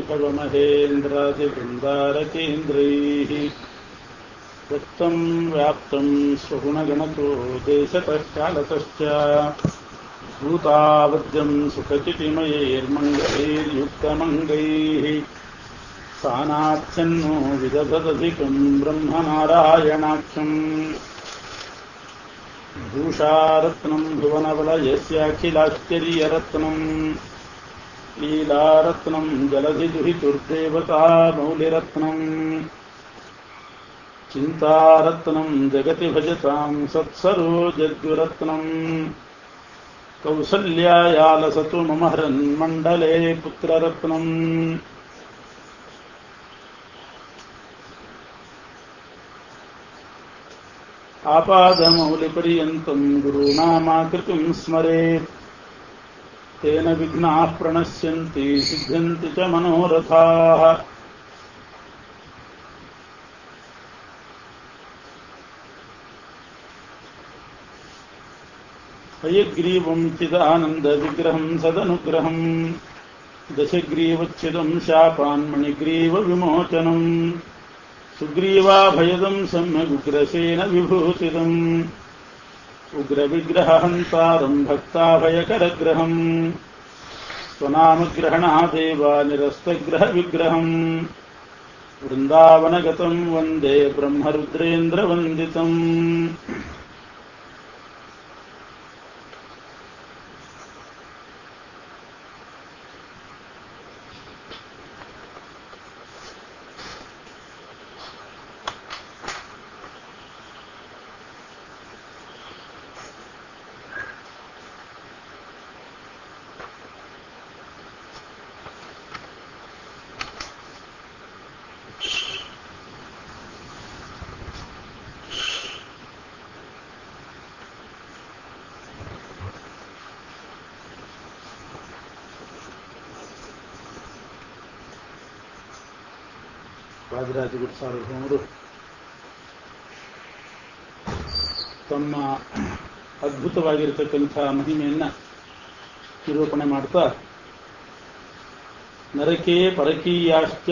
भवमहेन्द्रादिवृन्दारकेन्द्रैः व्यक्तम् व्याप्तम् स्वगुणगणतो देशतः कालतश्च भूतावद्यम् सुखचितिमयैर्मङ्गलैर्युक्तमङ्गैः सानाच्छन्नो विदधदधिकम् ब्रह्मनारायणाख्यम् भूषारत्नम् भुवनवलयस्याखिलाश्चर्यरत्नम् लीलारत्नम् जलधिदुहितुर्देवता मौलिरत्नम् चिन्तारत्नम् जगति भजताम् सत्सरोजद्युरत्नम् कौसल्यायालसतु मम हरन्मण्डले पुत्ररत्नम् आपादमौलिपर्यन्तम् गुरूणामाकृतिम् स्मरेत् तेन विघ्नाः प्रणश्यन्ति सिद्ध्यन्ति च मनोरथाः हयग्रीवम् चिदानन्दविग्रहम् सदनुग्रहम् दशग्रीवच्छिदम् शापान्मणिग्रीवविमोचनम् सुग्रीवाभयदम् सम्यगुग्रसेन विभूषितम् उग्रविग्रहहन्तारम् भक्ताभयकरग्रहम् स्वनामग्रहणादेव निरस्तग्रहविग्रहम् वृन्दावनगतम् वन्दे ब्रह्मरुद्रेन्द्रवन्दितम् ರಾಜರಾಜಗುರು ಸಾರ್ವಭೌಮರು ತಮ್ಮ ಅದ್ಭುತವಾಗಿರತಕ್ಕಂಥ ಮಹಿಮೆಯನ್ನ ನಿರೂಪಣೆ ಮಾಡ್ತಾ ನರಕೇ ಪರಕೀಯಾಶ್ಚ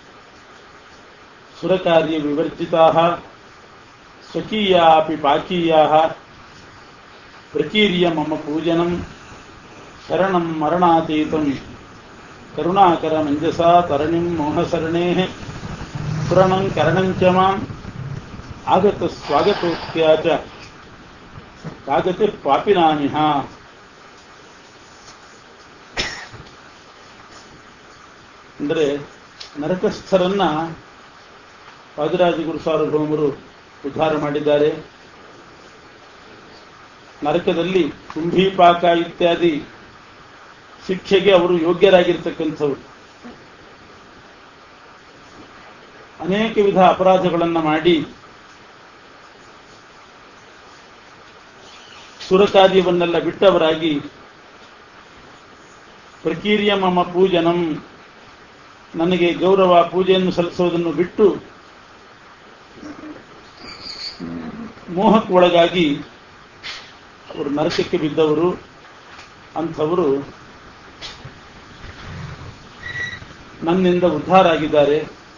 ಸುರಕಾರ್ಯ ವಿವರ್ಜಿತಾ ಸ್ವಕೀಯಾ ಅಪಿ ಪಾಕೀಯಾ ಪ್ರಕೀರ್ಯ ಮಮ ಪೂಜನಂ ಶರಣಂ ಮರಣಾತೀತಂ ಕರುಣಾಕರ ಮಂಜಸಾ ತರಣಿಂ ಮೋಹಸರಣೇ ಪುರಣಂ ಕರಣಂಚ ಮಾಂ ಆಗತ ಸ್ವಾಗತೋಕ್ತ್ಯಾಚ ಕಾಗತಿ ಪಾಪಿನಾಮಿಹ ಅಂದರೆ ನರಕಸ್ಥರನ್ನ ವಾದಿರಾಜಗುರು ಸಾರ್ವಭೌಮರು ಉದ್ಧಾರ ಮಾಡಿದ್ದಾರೆ ನರಕದಲ್ಲಿ ಕುಂಭೀಪಾಕ ಇತ್ಯಾದಿ ಶಿಕ್ಷೆಗೆ ಅವರು ಯೋಗ್ಯರಾಗಿರ್ತಕ್ಕಂಥವ್ರು ಅನೇಕ ವಿಧ ಅಪರಾಧಗಳನ್ನು ಮಾಡಿ ಸುರಕಾರ್ಯವನ್ನೆಲ್ಲ ಬಿಟ್ಟವರಾಗಿ ಪ್ರಕೀರ್ಯ ಮಮ ಪೂಜನಂ ನನಗೆ ಗೌರವ ಪೂಜೆಯನ್ನು ಸಲ್ಲಿಸೋದನ್ನು ಬಿಟ್ಟು ಮೋಹಕ್ಕೆ ಒಳಗಾಗಿ ಅವರು ನರಕಕ್ಕೆ ಬಿದ್ದವರು ಅಂಥವರು ನನ್ನಿಂದ ಉದ್ಧಾರ ಆಗಿದ್ದಾರೆ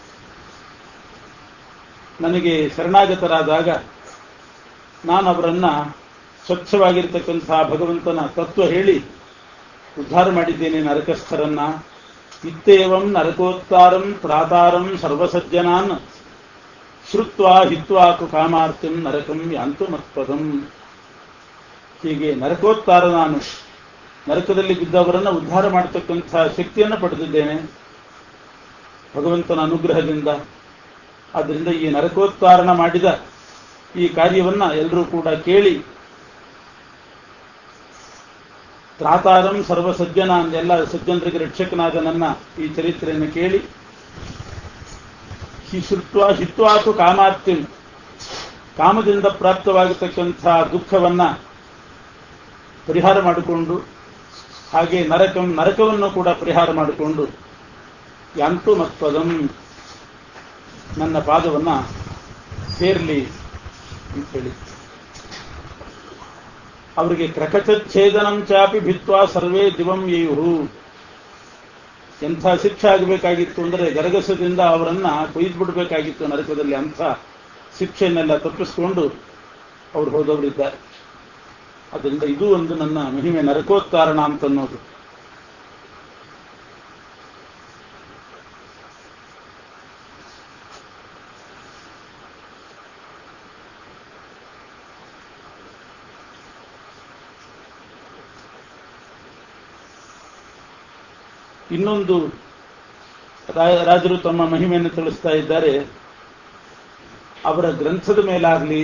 ನನಗೆ ಶರಣಾಗತರಾದಾಗ ನಾನು ಅವರನ್ನ ಸ್ವಚ್ಛವಾಗಿರ್ತಕ್ಕಂತಹ ಭಗವಂತನ ತತ್ವ ಹೇಳಿ ಉದ್ಧಾರ ಮಾಡಿದ್ದೇನೆ ನರಕಸ್ಥರನ್ನ ಇತ್ತೇವಂ ನರಕೋತ್ತಾರಂ ತ್ರಾತಾರಂ ಸರ್ವಸಜ್ಜನಾನ್ ಶ್ರುತ್ವಾ ಹಿತ್ವಾಕು ಕಾಮಾರ್ತಿಂ ನರಕಂ ಯಾಂತು ಮತ್ಪದಂ ಹೀಗೆ ನರಕೋತ್ತಾರ ನಾನು ನರಕದಲ್ಲಿ ಬಿದ್ದವರನ್ನ ಉದ್ಧಾರ ಮಾಡತಕ್ಕಂತಹ ಶಕ್ತಿಯನ್ನು ಪಡೆದಿದ್ದೇನೆ ಭಗವಂತನ ಅನುಗ್ರಹದಿಂದ ಆದ್ದರಿಂದ ಈ ನರಕೋತ್ತಾರಣ ಮಾಡಿದ ಈ ಕಾರ್ಯವನ್ನ ಎಲ್ಲರೂ ಕೂಡ ಕೇಳಿ ತ್ರಾತಾರಂ ಸರ್ವಸಜ್ಜನ ಎಲ್ಲ ಸಜ್ಜನರಿಗೆ ರಕ್ಷಕನಾದ ನನ್ನ ಈ ಚರಿತ್ರೆಯನ್ನು ಕೇಳಿ ಹಿಸುತ್ವ ಹಿತ್ವಾತು ಕಾಮಾರ್ತಿಂ ಕಾಮದಿಂದ ಪ್ರಾಪ್ತವಾಗತಕ್ಕಂಥ ದುಃಖವನ್ನ ಪರಿಹಾರ ಮಾಡಿಕೊಂಡು ಹಾಗೆ ನರಕಂ ನರಕವನ್ನು ಕೂಡ ಪರಿಹಾರ ಮಾಡಿಕೊಂಡು ಯಾಂತು ಮತ್ಪದಂ ನನ್ನ ಪಾದವನ್ನ ಸೇರ್ಲಿ ಅಂತೇಳಿ ಅವರಿಗೆ ಕ್ರಕಚಚ್ಛೇದನಂ ಚಾಪಿ ಭಿತ್ವಾ ಸರ್ವೇ ದಿವಂ ಯೇಯು ಎಂಥ ಶಿಕ್ಷೆ ಆಗಬೇಕಾಗಿತ್ತು ಅಂದರೆ ಗರಗಸದಿಂದ ಅವರನ್ನ ಕೊಯ್ದು ಬಿಡಬೇಕಾಗಿತ್ತು ನರಕದಲ್ಲಿ ಅಂಥ ಶಿಕ್ಷೆಯನ್ನೆಲ್ಲ ತಪ್ಪಿಸಿಕೊಂಡು ಅವ್ರು ಹೋದವರಿದ್ದಾರೆ ಅದರಿಂದ ಇದು ಒಂದು ನನ್ನ ಮಹಿಮೆ ನರಕೋತ್ಕಾರಣ ಅಂತ ಅನ್ನೋದು ಇನ್ನೊಂದು ರಾಜರು ತಮ್ಮ ಮಹಿಮೆಯನ್ನು ತಿಳಿಸ್ತಾ ಇದ್ದಾರೆ ಅವರ ಗ್ರಂಥದ ಮೇಲಾಗಲಿ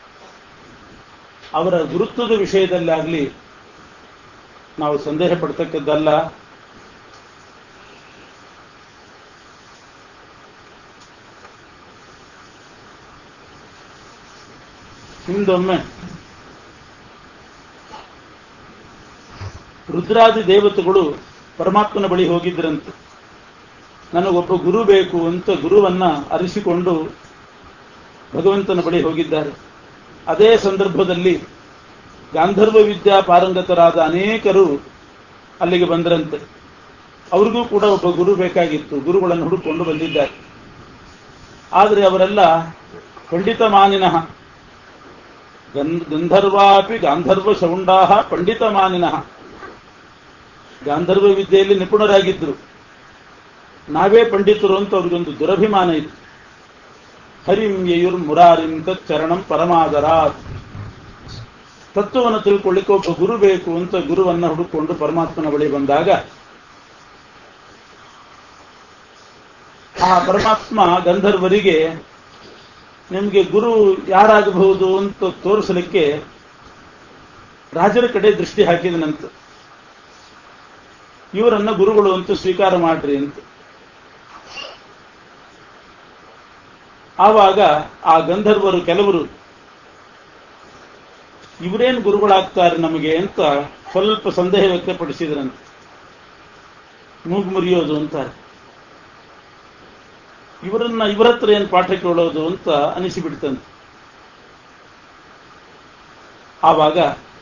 ಅವರ ಗುರುತ್ವದ ವಿಷಯದಲ್ಲಾಗಲಿ ನಾವು ಸಂದೇಹ ಪಡ್ತಕ್ಕದ್ದಲ್ಲ ಹಿಂದೊಮ್ಮೆ ರುದ್ರಾದಿ ದೇವತೆಗಳು ಪರಮಾತ್ಮನ ಬಳಿ ಹೋಗಿದ್ರಂತೆ ನನಗೊಬ್ಬ ಗುರು ಬೇಕು ಅಂತ ಗುರುವನ್ನ ಅರಿಸಿಕೊಂಡು ಭಗವಂತನ ಬಳಿ ಹೋಗಿದ್ದಾರೆ ಅದೇ ಸಂದರ್ಭದಲ್ಲಿ ಗಾಂಧರ್ವ ವಿದ್ಯಾ ಪಾರಂಗತರಾದ ಅನೇಕರು ಅಲ್ಲಿಗೆ ಬಂದರಂತೆ ಅವ್ರಿಗೂ ಕೂಡ ಒಬ್ಬ ಗುರು ಬೇಕಾಗಿತ್ತು ಗುರುಗಳನ್ನು ಹುಡುಕೊಂಡು ಬಂದಿದ್ದಾರೆ ಆದರೆ ಅವರೆಲ್ಲ ಪಂಡಿತ ಮಾನಿನಃ ಗಂಧರ್ವಾಪಿ ಗಾಂಧರ್ವ ಶೌಂಡಾಹ ಪಂಡಿತ ಮಾನಿನಃ ಗಾಂಧರ್ವ ವಿದ್ಯೆಯಲ್ಲಿ ನಿಪುಣರಾಗಿದ್ದರು ನಾವೇ ಪಂಡಿತರು ಅಂತ ಅವ್ರಿಗೊಂದು ದುರಭಿಮಾನ ಇತ್ತು ಹರಿಂ ಯಯುರ್ ಮುರಾರಿಂ ಚರಣಂ ಪರಮಾದರಾತ್ ತತ್ವವನ್ನು ತಿಳ್ಕೊಳ್ಳಿಕ್ಕೆ ಒಬ್ಬ ಗುರು ಬೇಕು ಅಂತ ಗುರುವನ್ನ ಹುಡುಕೊಂಡು ಪರಮಾತ್ಮನ ಬಳಿ ಬಂದಾಗ ಆ ಪರಮಾತ್ಮ ಗಂಧರ್ವರಿಗೆ ನಿಮಗೆ ಗುರು ಯಾರಾಗಬಹುದು ಅಂತ ತೋರಿಸಲಿಕ್ಕೆ ರಾಜರ ಕಡೆ ದೃಷ್ಟಿ ಹಾಕಿದನಂತ ಇವರನ್ನ ಗುರುಗಳು ಅಂತ ಸ್ವೀಕಾರ ಮಾಡ್ರಿ ಅಂತ ಆವಾಗ ಆ ಗಂಧರ್ವರು ಕೆಲವರು ಇವರೇನು ಗುರುಗಳಾಗ್ತಾರೆ ನಮಗೆ ಅಂತ ಸ್ವಲ್ಪ ಸಂದೇಹ ವ್ಯಕ್ತಪಡಿಸಿದ್ರಂತೆ ಮೂಗು ಮುರಿಯೋದು ಅಂತಾರೆ ಇವರನ್ನ ಇವರ ಹತ್ರ ಏನು ಪಾಠ ಕೇಳೋದು ಅಂತ ಅನಿಸಿಬಿಡ್ತಂತೆ ಆವಾಗ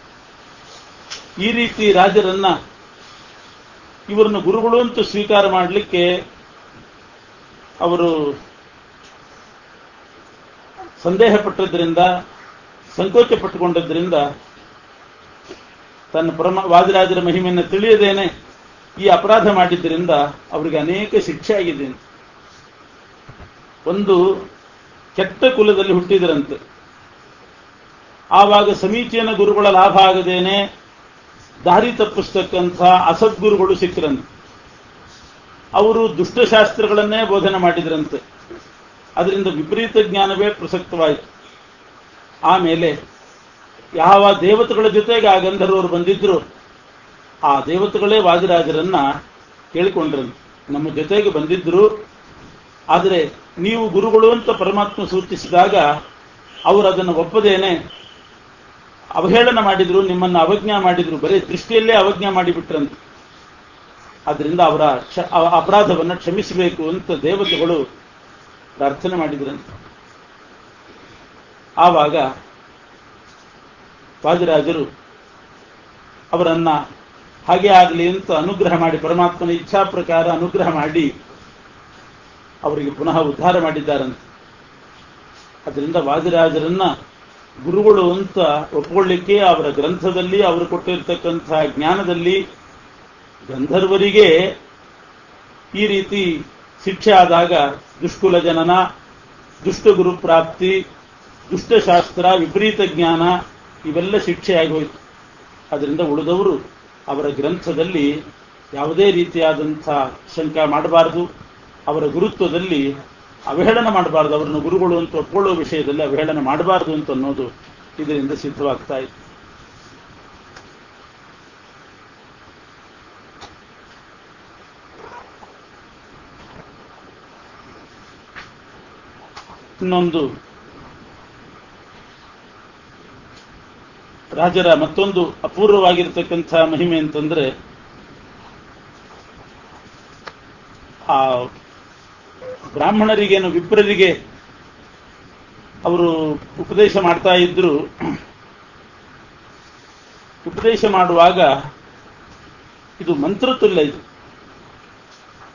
ಈ ರೀತಿ ರಾಜರನ್ನ ಇವರನ್ನು ಗುರುಗಳು ಅಂತ ಸ್ವೀಕಾರ ಮಾಡಲಿಕ್ಕೆ ಅವರು ಸಂದೇಹ ಪಟ್ಟದ್ರಿಂದ ಸಂಕೋಚ ಪಟ್ಟುಕೊಂಡದ್ರಿಂದ ತನ್ನ ಪರಮ ವಾದಿರಾಜರ ಮಹಿಮೆಯನ್ನು ತಿಳಿಯದೇನೆ ಈ ಅಪರಾಧ ಮಾಡಿದ್ದರಿಂದ ಅವರಿಗೆ ಅನೇಕ ಶಿಕ್ಷೆ ಆಗಿದೆ ಒಂದು ಕೆಟ್ಟ ಕುಲದಲ್ಲಿ ಹುಟ್ಟಿದರಂತೆ ಆವಾಗ ಸಮೀಚೀನ ಗುರುಗಳ ಲಾಭ ಆಗದೇನೆ ದಾರಿ ತಪ್ಪಿಸ್ತಕ್ಕಂಥ ಅಸದ್ಗುರುಗಳು ಸಿಕ್ಕರಂತೆ ಅವರು ದುಷ್ಟಶಾಸ್ತ್ರಗಳನ್ನೇ ಬೋಧನೆ ಮಾಡಿದ್ರಂತೆ ಅದರಿಂದ ವಿಪರೀತ ಜ್ಞಾನವೇ ಪ್ರಸಕ್ತವಾಯಿತು ಆಮೇಲೆ ಯಾವ ದೇವತೆಗಳ ಜೊತೆಗೆ ಆ ಗಂಧರ್ವರು ಬಂದಿದ್ರು ಆ ದೇವತೆಗಳೇ ವಾದಿರಾಜರನ್ನ ಕೇಳಿಕೊಂಡ್ರಂತೆ ನಮ್ಮ ಜೊತೆಗೆ ಬಂದಿದ್ರು ಆದರೆ ನೀವು ಗುರುಗಳು ಅಂತ ಪರಮಾತ್ಮ ಸೂಚಿಸಿದಾಗ ಅವರು ಅದನ್ನು ಒಪ್ಪದೇನೆ ಅವಹೇಳನ ಮಾಡಿದ್ರು ನಿಮ್ಮನ್ನ ಅವಜ್ಞಾ ಮಾಡಿದ್ರು ಬರೀ ದೃಷ್ಟಿಯಲ್ಲೇ ಅವಜ್ಞಾ ಮಾಡಿಬಿಟ್ರಂತೆ ಅದರಿಂದ ಅವರ ಅಪರಾಧವನ್ನು ಕ್ಷಮಿಸಬೇಕು ಅಂತ ದೇವತೆಗಳು ಪ್ರಾರ್ಥನೆ ಮಾಡಿದ್ರಂತೆ ಆವಾಗ ವಾದಿರಾಜರು ಅವರನ್ನ ಹಾಗೆ ಆಗಲಿ ಅಂತ ಅನುಗ್ರಹ ಮಾಡಿ ಪರಮಾತ್ಮನ ಇಚ್ಛಾ ಪ್ರಕಾರ ಅನುಗ್ರಹ ಮಾಡಿ ಅವರಿಗೆ ಪುನಃ ಉದ್ಧಾರ ಮಾಡಿದ್ದಾರಂತೆ ಅದರಿಂದ ವಾದಿರಾಜರನ್ನ ಗುರುಗಳು ಅಂತ ಒಪ್ಪಿಕೊಳ್ಳಿಕ್ಕೆ ಅವರ ಗ್ರಂಥದಲ್ಲಿ ಅವರು ಕೊಟ್ಟಿರ್ತಕ್ಕಂತಹ ಜ್ಞಾನದಲ್ಲಿ ಗಂಧರ್ವರಿಗೆ ಈ ರೀತಿ ಶಿಕ್ಷೆ ಆದಾಗ ದುಷ್ಕುಲ ಜನನ ದುಷ್ಟ ಗುರು ಪ್ರಾಪ್ತಿ ದುಷ್ಟಶಾಸ್ತ್ರ ವಿಪರೀತ ಜ್ಞಾನ ಇವೆಲ್ಲ ಶಿಕ್ಷೆಯಾಗಿ ಹೋಯಿತು ಅದರಿಂದ ಉಳಿದವರು ಅವರ ಗ್ರಂಥದಲ್ಲಿ ಯಾವುದೇ ರೀತಿಯಾದಂಥ ಶಂಕ ಮಾಡಬಾರದು ಅವರ ಗುರುತ್ವದಲ್ಲಿ ಅವಹೇಳನ ಮಾಡಬಾರದು ಅವರನ್ನು ಗುರುಗಳು ಅಂತ ಒಪ್ಕೊಳ್ಳುವ ವಿಷಯದಲ್ಲಿ ಅವಹೇಳನ ಮಾಡಬಾರದು ಅಂತ ಅನ್ನೋದು ಇದರಿಂದ ಸಿದ್ಧವಾಗ್ತಾ ಇತ್ತು ಇನ್ನೊಂದು ರಾಜರ ಮತ್ತೊಂದು ಅಪೂರ್ವವಾಗಿರ್ತಕ್ಕಂಥ ಮಹಿಮೆ ಅಂತಂದ್ರೆ ಆ ಬ್ರಾಹ್ಮಣರಿಗೇನು ವಿಪ್ರರಿಗೆ ಅವರು ಉಪದೇಶ ಮಾಡ್ತಾ ಇದ್ರು ಉಪದೇಶ ಮಾಡುವಾಗ ಇದು ಮಂತ್ರತುಲ್ಯ ಇದು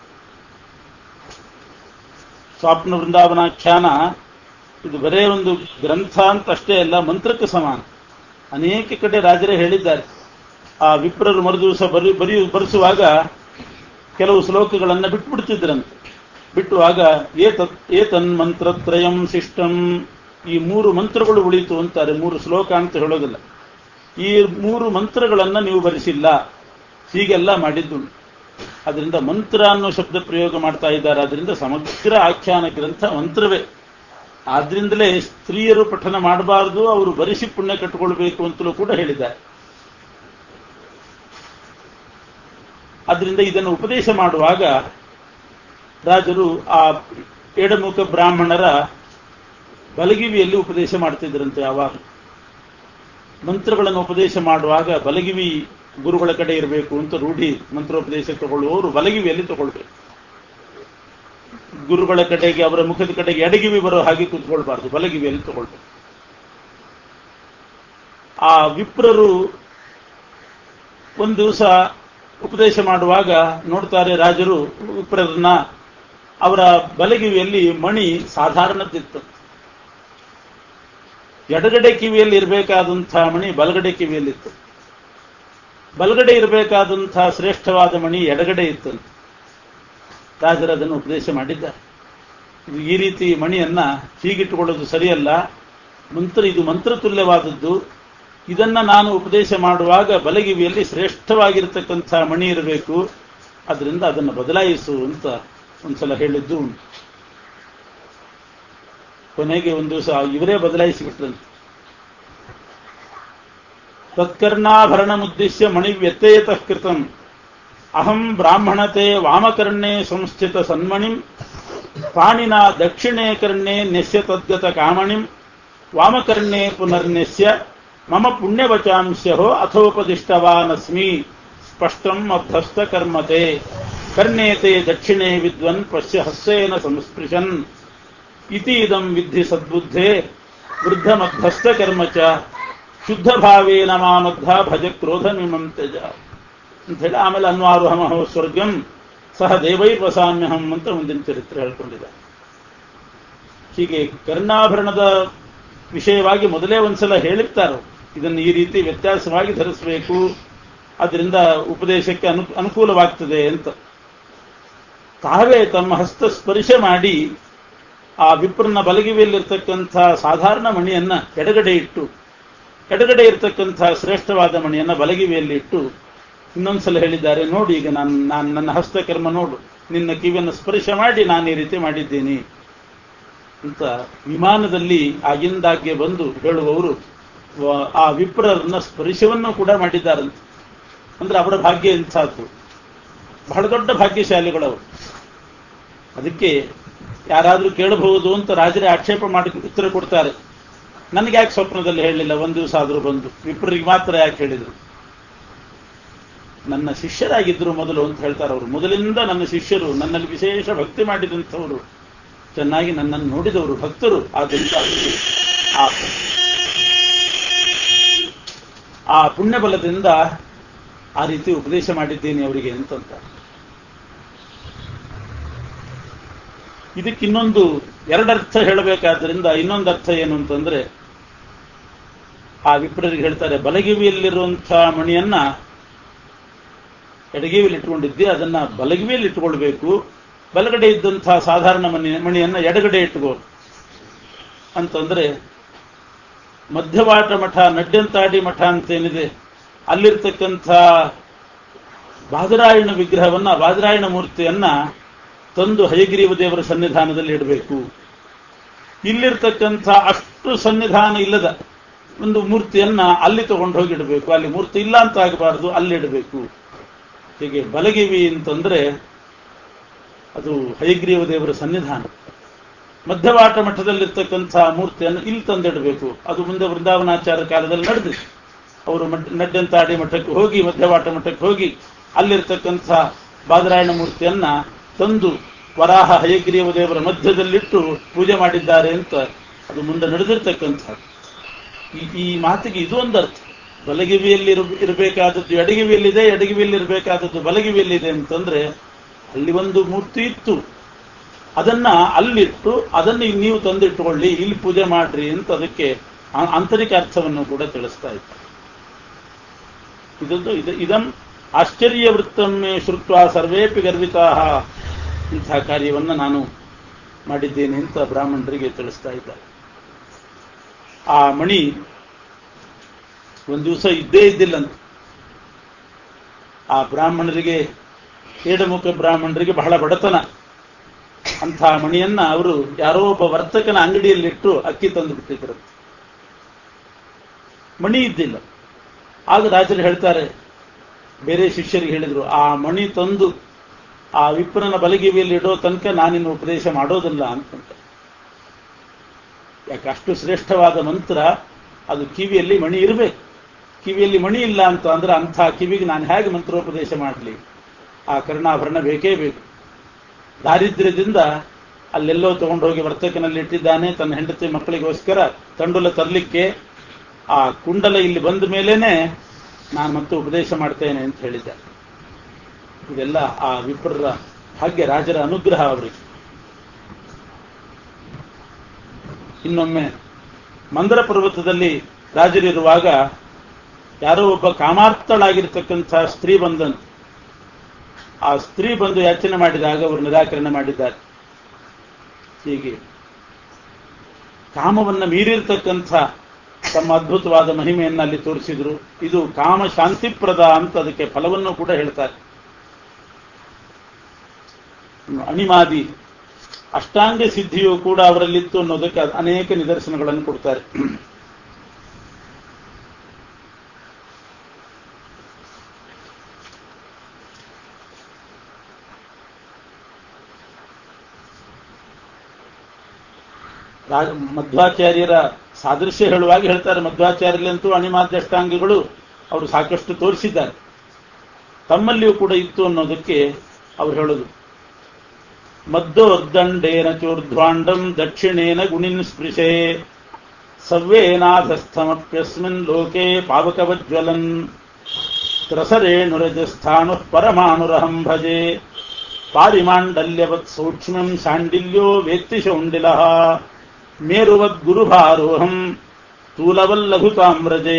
ಸ್ವಾಪ್ನ ವೃಂದಾವನಾಖ್ಯಾನ ಇದು ಬರೇ ಒಂದು ಗ್ರಂಥ ಅಂತ ಅಷ್ಟೇ ಅಲ್ಲ ಮಂತ್ರಕ್ಕೆ ಸಮಾನ ಅನೇಕ ಕಡೆ ರಾಜರೇ ಹೇಳಿದ್ದಾರೆ ಆ ವಿಪ್ರರು ಮರುದಿವಸ ಬರಿ ಬರಿ ಬರೆಸುವಾಗ ಕೆಲವು ಶ್ಲೋಕಗಳನ್ನು ಬಿಟ್ಬಿಡ್ತಿದ್ರಂತೆ ಬಿಟ್ಟುವಾಗ ಏತತ್ ಏತನ್ ಮಂತ್ರತ್ರಯಂ ಶಿಷ್ಟಂ ಈ ಮೂರು ಮಂತ್ರಗಳು ಉಳಿತು ಅಂತಾರೆ ಮೂರು ಶ್ಲೋಕ ಅಂತ ಹೇಳೋದಿಲ್ಲ ಈ ಮೂರು ಮಂತ್ರಗಳನ್ನ ನೀವು ಬರೆಸಿಲ್ಲ ಹೀಗೆಲ್ಲ ಮಾಡಿದ್ದು ಅದರಿಂದ ಮಂತ್ರ ಅನ್ನೋ ಶಬ್ದ ಪ್ರಯೋಗ ಮಾಡ್ತಾ ಇದ್ದಾರೆ ಅದರಿಂದ ಸಮಗ್ರ ಆಖ್ಯಾನ ಗ್ರಂಥ ಮಂತ್ರವೇ ಆದ್ರಿಂದಲೇ ಸ್ತ್ರೀಯರು ಪಠನ ಮಾಡಬಾರದು ಅವರು ಬರಿಸಿ ಪುಣ್ಯ ಕಟ್ಟಿಕೊಳ್ಬೇಕು ಅಂತಲೂ ಕೂಡ ಹೇಳಿದ್ದಾರೆ ಅದರಿಂದ ಇದನ್ನು ಉಪದೇಶ ಮಾಡುವಾಗ ರಾಜರು ಆ ಎಡಮುಖ ಬ್ರಾಹ್ಮಣರ ಬಲಗಿವಿಯಲ್ಲಿ ಉಪದೇಶ ಮಾಡ್ತಿದ್ರಂತೆ ಯಾವಾಗ ಮಂತ್ರಗಳನ್ನು ಉಪದೇಶ ಮಾಡುವಾಗ ಬಲಗಿವಿ ಗುರುಗಳ ಕಡೆ ಇರಬೇಕು ಅಂತ ರೂಢಿ ಮಂತ್ರೋಪದೇಶ ತಗೊಳ್ಳುವವರು ಬಲಗಿವಿಯಲ್ಲಿ ತಗೊಳ್ಬೇಕು ಗುರುಗಳ ಕಡೆಗೆ ಅವರ ಮುಖದ ಕಡೆಗೆ ಎಡಗಿವಿ ಬರೋ ಹಾಗೆ ಕೂತ್ಕೊಳ್ಬಾರ್ದು ಬಲಗಿವಿಯಲ್ಲಿ ತಗೊಳ್ಬೇಕು ಆ ವಿಪ್ರರು ಒಂದು ದಿವಸ ಉಪದೇಶ ಮಾಡುವಾಗ ನೋಡ್ತಾರೆ ರಾಜರು ವಿಪ್ರರನ್ನ ಅವರ ಬಲಗಿವಿಯಲ್ಲಿ ಮಣಿ ಸಾಧಾರಣದಿತ್ತು ಎಡಗಡೆ ಕಿವಿಯಲ್ಲಿ ಇರಬೇಕಾದಂತಹ ಮಣಿ ಬಲಗಡೆ ಕಿವಿಯಲ್ಲಿತ್ತು ಬಲಗಡೆ ಇರಬೇಕಾದಂತಹ ಶ್ರೇಷ್ಠವಾದ ಮಣಿ ಎಡಗಡೆ ಇತ್ತು ರಾಜರು ಅದನ್ನು ಉಪದೇಶ ಮಾಡಿದ್ದಾರೆ ಇದು ಈ ರೀತಿ ಮಣಿಯನ್ನ ಹೀಗಿಟ್ಟುಕೊಳ್ಳೋದು ಸರಿಯಲ್ಲ ಮಂತ್ರ ಇದು ಮಂತ್ರ ತುಲ್ಯವಾದದ್ದು ಇದನ್ನ ನಾನು ಉಪದೇಶ ಮಾಡುವಾಗ ಬಲಗಿವಿಯಲ್ಲಿ ಶ್ರೇಷ್ಠವಾಗಿರತಕ್ಕಂಥ ಮಣಿ ಇರಬೇಕು ಅದರಿಂದ ಅದನ್ನು ಬದಲಾಯಿಸು ಅಂತ ಒಂದ್ಸಲ ಹೇಳಿದ್ದು ಉಂಟು ಕೊನೆಗೆ ಒಂದು ದಿವಸ ಇವರೇ ಬದಲಾಯಿಸಿಬಿಟ್ರಂತೆ ತತ್ಕರ್ಣಾಭರಣ ಮುದ್ದಿಶ್ಯ ಮಣಿ ವ್ಯತ್ಯಯತಃ ಕೃತಂ ಅಹಂ ಬ್ರಾಹ್ಮಣತೆ ವಾಮಕರ್ಣೆ ಸಂಸ್ಥಿತ ಸನ್ಮಣಿಂ ಪಾಣಿನ ದಕ್ಷಿಣೇ ಕರ್ಣೆ ನೆಸ್ಯ ತದ್ಗತ ಕಾಮಣಿಂ ವಾಮಕರ್ಣೆ ಪುನರ್ನೆಸ್ಯ ಮಮ ಪುಣ್ಯವಚಾಂಶ್ಯೋ ಅಥೋಪದಿಷ್ಟವಾನಸ್ಮಿ ಸ್ಪಷ್ಟಂ ಅಭ್ಯಸ್ತ ಕರ್ಮತೆ ಕರ್ಣೇತೆ ದಕ್ಷಿಣೇ ವಿದ್ವನ್ ಪಶ್ಯ ಹಸ್ಸೇನ ಸಂಸ್ಪೃಶನ್ ಇತೀದಂ ವಿದ್ಧಿ ಸದ್ಬುದ್ಧೆ ವೃದ್ಧಮಭ್ಯಸ್ತ ಕರ್ಮ ಚ ಶುದ್ಧ ಭಾವೇನ ಮಾಮದ್ಧ ಭಜ ಕ್ರೋಧ ಮಿಮಂತೆಜ ಅಂತ ಹೇಳಿ ಆಮೇಲೆ ಅನ್ವಾರುಹಮಹೋ ಸ್ವರ್ಗಂ ಸಹ ದೇವೈರ್ವಸಾಮ್ಯಹಂ ಅಂತ ಮುಂದಿನ ಚರಿತ್ರೆ ಹೇಳ್ಕೊಂಡಿದ್ದಾರೆ ಹೀಗೆ ಕರ್ಣಾಭರಣದ ವಿಷಯವಾಗಿ ಮೊದಲೇ ಒಂದ್ಸಲ ಹೇಳಿರ್ತಾರೆ ಇದನ್ನು ಈ ರೀತಿ ವ್ಯತ್ಯಾಸವಾಗಿ ಧರಿಸಬೇಕು ಅದರಿಂದ ಉಪದೇಶಕ್ಕೆ ಅನು ಅನುಕೂಲವಾಗ್ತದೆ ಅಂತ ತಾವೇ ತಮ್ಮ ಹಸ್ತ ಸ್ಪರ್ಶ ಮಾಡಿ ಆ ವಿಪ್ರನ ಬಲಗಿವಿಯಲ್ಲಿರ್ತಕ್ಕಂಥ ಸಾಧಾರಣ ಮಣಿಯನ್ನ ಎಡಗಡೆ ಇಟ್ಟು ಎಡಗಡೆ ಇರತಕ್ಕಂಥ ಶ್ರೇಷ್ಠವಾದ ಮಣಿಯನ್ನ ಬಲಗಿವಿಯಲ್ಲಿ ಇಟ್ಟು ಇನ್ನೊಂದ್ಸಲ ಹೇಳಿದ್ದಾರೆ ನೋಡಿ ಈಗ ನಾನು ನಾನು ನನ್ನ ಹಸ್ತಕರ್ಮ ನೋಡು ನಿನ್ನ ಕಿವಿಯನ್ನು ಸ್ಪರ್ಶ ಮಾಡಿ ನಾನು ಈ ರೀತಿ ಮಾಡಿದ್ದೀನಿ ಅಂತ ವಿಮಾನದಲ್ಲಿ ಆಗಿಂದಾಗ್ಗೆ ಬಂದು ಹೇಳುವವರು ಆ ವಿಪ್ರರನ್ನ ಸ್ಪರ್ಶವನ್ನು ಕೂಡ ಮಾಡಿದ್ದಾರಂತೆ ಅಂದ್ರೆ ಅವರ ಭಾಗ್ಯ ಎಂಥದ್ದು ಬಹಳ ದೊಡ್ಡ ಭಾಗ್ಯಶಾಲಿಗಳವರು ಅದಕ್ಕೆ ಯಾರಾದ್ರೂ ಕೇಳಬಹುದು ಅಂತ ರಾಜರೇ ಆಕ್ಷೇಪ ಮಾಡಿ ಉತ್ತರ ಕೊಡ್ತಾರೆ ನನಗೆ ಯಾಕೆ ಸ್ವಪ್ನದಲ್ಲಿ ಹೇಳಲಿಲ್ಲ ಒಂದು ದಿವಸ ಆದರೂ ಬಂದು ವಿಪ್ರರಿಗೆ ಮಾತ್ರ ಯಾಕೆ ಹೇಳಿದ್ರು ನನ್ನ ಶಿಷ್ಯರಾಗಿದ್ದರು ಮೊದಲು ಅಂತ ಹೇಳ್ತಾರೆ ಅವರು ಮೊದಲಿಂದ ನನ್ನ ಶಿಷ್ಯರು ನನ್ನಲ್ಲಿ ವಿಶೇಷ ಭಕ್ತಿ ಮಾಡಿದಂಥವರು ಚೆನ್ನಾಗಿ ನನ್ನನ್ನು ನೋಡಿದವರು ಭಕ್ತರು ಆದ್ದರಿಂದ ಆ ಆ ಪುಣ್ಯ ಬಲದಿಂದ ಆ ರೀತಿ ಉಪದೇಶ ಮಾಡಿದ್ದೇನೆ ಅವರಿಗೆ ಅಂತಂತ ಇದಕ್ಕಿನ್ನೊಂದು ಎರಡರ್ಥ ಹೇಳಬೇಕಾದ್ರಿಂದ ಇನ್ನೊಂದು ಅರ್ಥ ಏನು ಅಂತಂದ್ರೆ ಆ ವಿಪ್ರರಿಗೆ ಹೇಳ್ತಾರೆ ಬಲಗಿವಿಯಲ್ಲಿರುವಂತಹ ಮಣಿಯನ್ನ ಎಡಗಿವಿಯಲ್ಲಿ ಇಟ್ಕೊಂಡಿದ್ದೆ ಅದನ್ನ ಬಲಗಿವಿಯಲ್ಲಿ ಇಟ್ಕೊಳ್ಬೇಕು ಬಲಗಡೆ ಇದ್ದಂತಹ ಸಾಧಾರಣ ಮಣಿ ಮಣಿಯನ್ನ ಎಡಗಡೆ ಇಟ್ಕೋ ಅಂತಂದ್ರೆ ಮಧ್ಯವಾಟ ಮಠ ನಡ್ಯಂತಾಡಿ ಮಠ ಅಂತೇನಿದೆ ಅಲ್ಲಿರ್ತಕ್ಕಂಥ ಬಾದರಾಯಣ ವಿಗ್ರಹವನ್ನ ಬಾದರಾಯಣ ಮೂರ್ತಿಯನ್ನ ತಂದು ಹಯಗ್ರೀವ ದೇವರ ಸನ್ನಿಧಾನದಲ್ಲಿ ಇಡಬೇಕು ಇಲ್ಲಿರ್ತಕ್ಕಂಥ ಅಷ್ಟು ಸನ್ನಿಧಾನ ಇಲ್ಲದ ಒಂದು ಮೂರ್ತಿಯನ್ನ ಅಲ್ಲಿ ತಗೊಂಡು ಹೋಗಿ ಇಡಬೇಕು ಅಲ್ಲಿ ಮೂರ್ತಿ ಇಲ್ಲ ಅಂತ ಆಗಬಾರದು ಅಲ್ಲಿ ಇಡಬೇಕು ಹೀಗೆ ಬಲಗಿವಿ ಅಂತಂದ್ರೆ ಅದು ಹಯಗ್ರೀವ ದೇವರ ಸನ್ನಿಧಾನ ಮಧ್ಯವಾಟ ಮಠದಲ್ಲಿರ್ತಕ್ಕಂಥ ಮೂರ್ತಿಯನ್ನು ಇಲ್ಲಿ ತಂದಿಡಬೇಕು ಅದು ಮುಂದೆ ವೃಂದಾವನಾಚಾರ ಕಾಲದಲ್ಲಿ ನಡೆದಿತ್ತು ಅವರು ನಡ್ಡಂತಾಡಿ ಮಠಕ್ಕೆ ಹೋಗಿ ಮಧ್ಯವಾಟ ಮಠಕ್ಕೆ ಹೋಗಿ ಅಲ್ಲಿರ್ತಕ್ಕಂಥ ಬಾದರಾಯಣ ಮೂರ್ತಿಯನ್ನ ತಂದು ವರಾಹ ಹಯಗ್ರೀವ ದೇವರ ಮಧ್ಯದಲ್ಲಿಟ್ಟು ಪೂಜೆ ಮಾಡಿದ್ದಾರೆ ಅಂತ ಅದು ಮುಂದೆ ನಡೆದಿರ್ತಕ್ಕಂಥದ್ದು ಈ ಈ ಮಾತಿಗೆ ಇದು ಒಂದು ಅರ್ಥ ಬಲಗಿವಿಯಲ್ಲಿ ಇರಬೇಕಾದದ್ದು ಎಡಗಿವಿಯಲ್ಲಿದೆ ಎಡಗಿವಿಯಲ್ಲಿ ಇರಬೇಕಾದದ್ದು ಬಲಗಿವಿಯಲ್ಲಿದೆ ಅಂತಂದ್ರೆ ಅಲ್ಲಿ ಒಂದು ಮೂರ್ತಿ ಇತ್ತು ಅದನ್ನ ಅಲ್ಲಿಟ್ಟು ಅದನ್ನು ಈಗ ನೀವು ತಂದಿಟ್ಟುಕೊಳ್ಳಿ ಇಲ್ಲಿ ಪೂಜೆ ಮಾಡ್ರಿ ಅಂತ ಅದಕ್ಕೆ ಆ- ಆಂತರಿಕ ಅರ್ಥವನ್ನು ಕೂಡ ತಿಳಿಸ್ತಾ ಇದ್ದಾರೆ ಇದೊಂದು ಇದು ಇದಂ ಆಶ್ಚರ್ಯ ವೃತ್ತಮ್ಮೆ ಶ್ರುತ್ವ ಸರ್ವೇಪಿ ಗರ್ವಿತಾ ಇಂಥ ಕಾರ್ಯವನ್ನು ನಾನು ಮಾಡಿದ್ದೇನೆ ಅಂತ ಬ್ರಾಹ್ಮಣರಿಗೆ ತಿಳಿಸ್ತಾ ಇದ್ದಾರೆ ಆ ಮಣಿ ಒಂದು ದಿವಸ ಇದ್ದೇ ಇದ್ದಿಲ್ಲಂತ ಆ ಬ್ರಾಹ್ಮಣರಿಗೆ ಏಡಮುಖ ಬ್ರಾಹ್ಮಣರಿಗೆ ಬಹಳ ಬಡತನ ಅಂಥ ಮಣಿಯನ್ನ ಅವರು ಯಾರೋ ಒಬ್ಬ ವರ್ತಕನ ಅಂಗಡಿಯಲ್ಲಿಟ್ಟು ಅಕ್ಕಿ ತಂದು ಬಿಟ್ಟಿದ್ರು ಮಣಿ ಇದ್ದಿಲ್ಲ ಆಗ ರಾಜರು ಹೇಳ್ತಾರೆ ಬೇರೆ ಶಿಷ್ಯರಿಗೆ ಹೇಳಿದ್ರು ಆ ಮಣಿ ತಂದು ಆ ವಿಪ್ರನ ಬಲಗಿವಿಯಲ್ಲಿ ಇಡೋ ತನಕ ನಾನಿನ್ನು ಉಪದೇಶ ಮಾಡೋದಿಲ್ಲ ಅಂತಂತ ಯಾಕೆ ಅಷ್ಟು ಶ್ರೇಷ್ಠವಾದ ಮಂತ್ರ ಅದು ಕಿವಿಯಲ್ಲಿ ಮಣಿ ಇರಬೇಕು ಕಿವಿಯಲ್ಲಿ ಮಣಿ ಇಲ್ಲ ಅಂತ ಅಂದ್ರೆ ಅಂಥ ಕಿವಿಗೆ ನಾನು ಹೇಗೆ ಮಂತ್ರೋಪದೇಶ ಮಾಡಲಿ ಆ ಕರ್ಣಾಭರಣ ಬೇಕೇ ಬೇಕು ದಾರಿದ್ರ್ಯದಿಂದ ಅಲ್ಲೆಲ್ಲೋ ತಗೊಂಡೋಗಿ ವರ್ತಕನಲ್ಲಿ ಇಟ್ಟಿದ್ದಾನೆ ತನ್ನ ಹೆಂಡತಿ ಮಕ್ಕಳಿಗೋಸ್ಕರ ತಂಡುಲ ತರಲಿಕ್ಕೆ ಆ ಕುಂಡಲ ಇಲ್ಲಿ ಬಂದ ಮೇಲೇನೆ ನಾನು ಮತ್ತೆ ಉಪದೇಶ ಮಾಡ್ತೇನೆ ಅಂತ ಹೇಳಿದ್ದ ಇದೆಲ್ಲ ಆ ವಿಪ್ರರ ಭಾಗ್ಯ ರಾಜರ ಅನುಗ್ರಹ ಅವರಿಗೆ ಇನ್ನೊಮ್ಮೆ ಮಂದರ ಪರ್ವತದಲ್ಲಿ ರಾಜರಿರುವಾಗ ಯಾರೋ ಒಬ್ಬ ಕಾಮಾರ್ಥಳಾಗಿರ್ತಕ್ಕಂಥ ಸ್ತ್ರೀ ಬಂದಂತ ಆ ಸ್ತ್ರೀ ಬಂದು ಯಾಚನೆ ಮಾಡಿದಾಗ ಅವರು ನಿರಾಕರಣೆ ಮಾಡಿದ್ದಾರೆ ಹೀಗೆ ಕಾಮವನ್ನ ಮೀರಿರ್ತಕ್ಕಂಥ ತಮ್ಮ ಅದ್ಭುತವಾದ ಮಹಿಮೆಯನ್ನು ಅಲ್ಲಿ ತೋರಿಸಿದ್ರು ಇದು ಕಾಮ ಶಾಂತಿಪ್ರದ ಅಂತ ಅದಕ್ಕೆ ಫಲವನ್ನು ಕೂಡ ಹೇಳ್ತಾರೆ ಇನ್ನು ಅಣಿಮಾದಿ ಅಷ್ಟಾಂಗ ಸಿದ್ಧಿಯು ಕೂಡ ಅವರಲ್ಲಿತ್ತು ಅನ್ನೋದಕ್ಕೆ ಅನೇಕ ನಿದರ್ಶನಗಳನ್ನು ಕೊಡ್ತಾರೆ ರಾ- ಮಧ್ವಾಚಾರ್ಯರ ಸಾದೃಶ್ಯ ಹೇಳುವಾಗ ಹೇಳ್ತಾರೆ ಮಧ್ವಾಚಾರ್ಯರಂತೂ ಅಣಿಮಾದ್ಯ ಅಷ್ಟಾಂಗಿಗಳು ಅವರು ಸಾಕಷ್ಟು ತೋರಿಸಿದ್ದಾರೆ ತಮ್ಮಲ್ಲಿಯೂ ಕೂಡ ಇತ್ತು ಅನ್ನೋದಕ್ಕೆ ಅವರು ಹೇಳೋದು ಮದ್ದೋರ್ದಂಡೇನ ಚೋರ್ಧ್ವಾಂಡಂ ದಕ್ಷಿಣೇನ ಗುಣಿನ್ ಸ್ಪೃಶೆ ಸವ್ಯೇನಾಧಸ್ಥಮಪ್ಯಸ್ಮಿನ್ ಲೋಕೆ ಪಾವಕವಜ್ವಲನ್ ತ್ರಸರೇಣುರಜಸ್ಥಾನು ಪರಮಾಣುರಹಂ ಭಜೆ ಪಾರಿಮಾಂಡಲ್ಯವತ್ ಸೂಕ್ಷ್ಮಂ ಶಾಂಡಿಲ್ಯೋ ವೇತ್ತಿ ಶೌಂಡಿಲ ಮೇರುವದ್ಗುರುಭಾರೋಹಂ ಸ್ಥೂಲವಲ್ಲಘುತಾಮ್ರಜೆ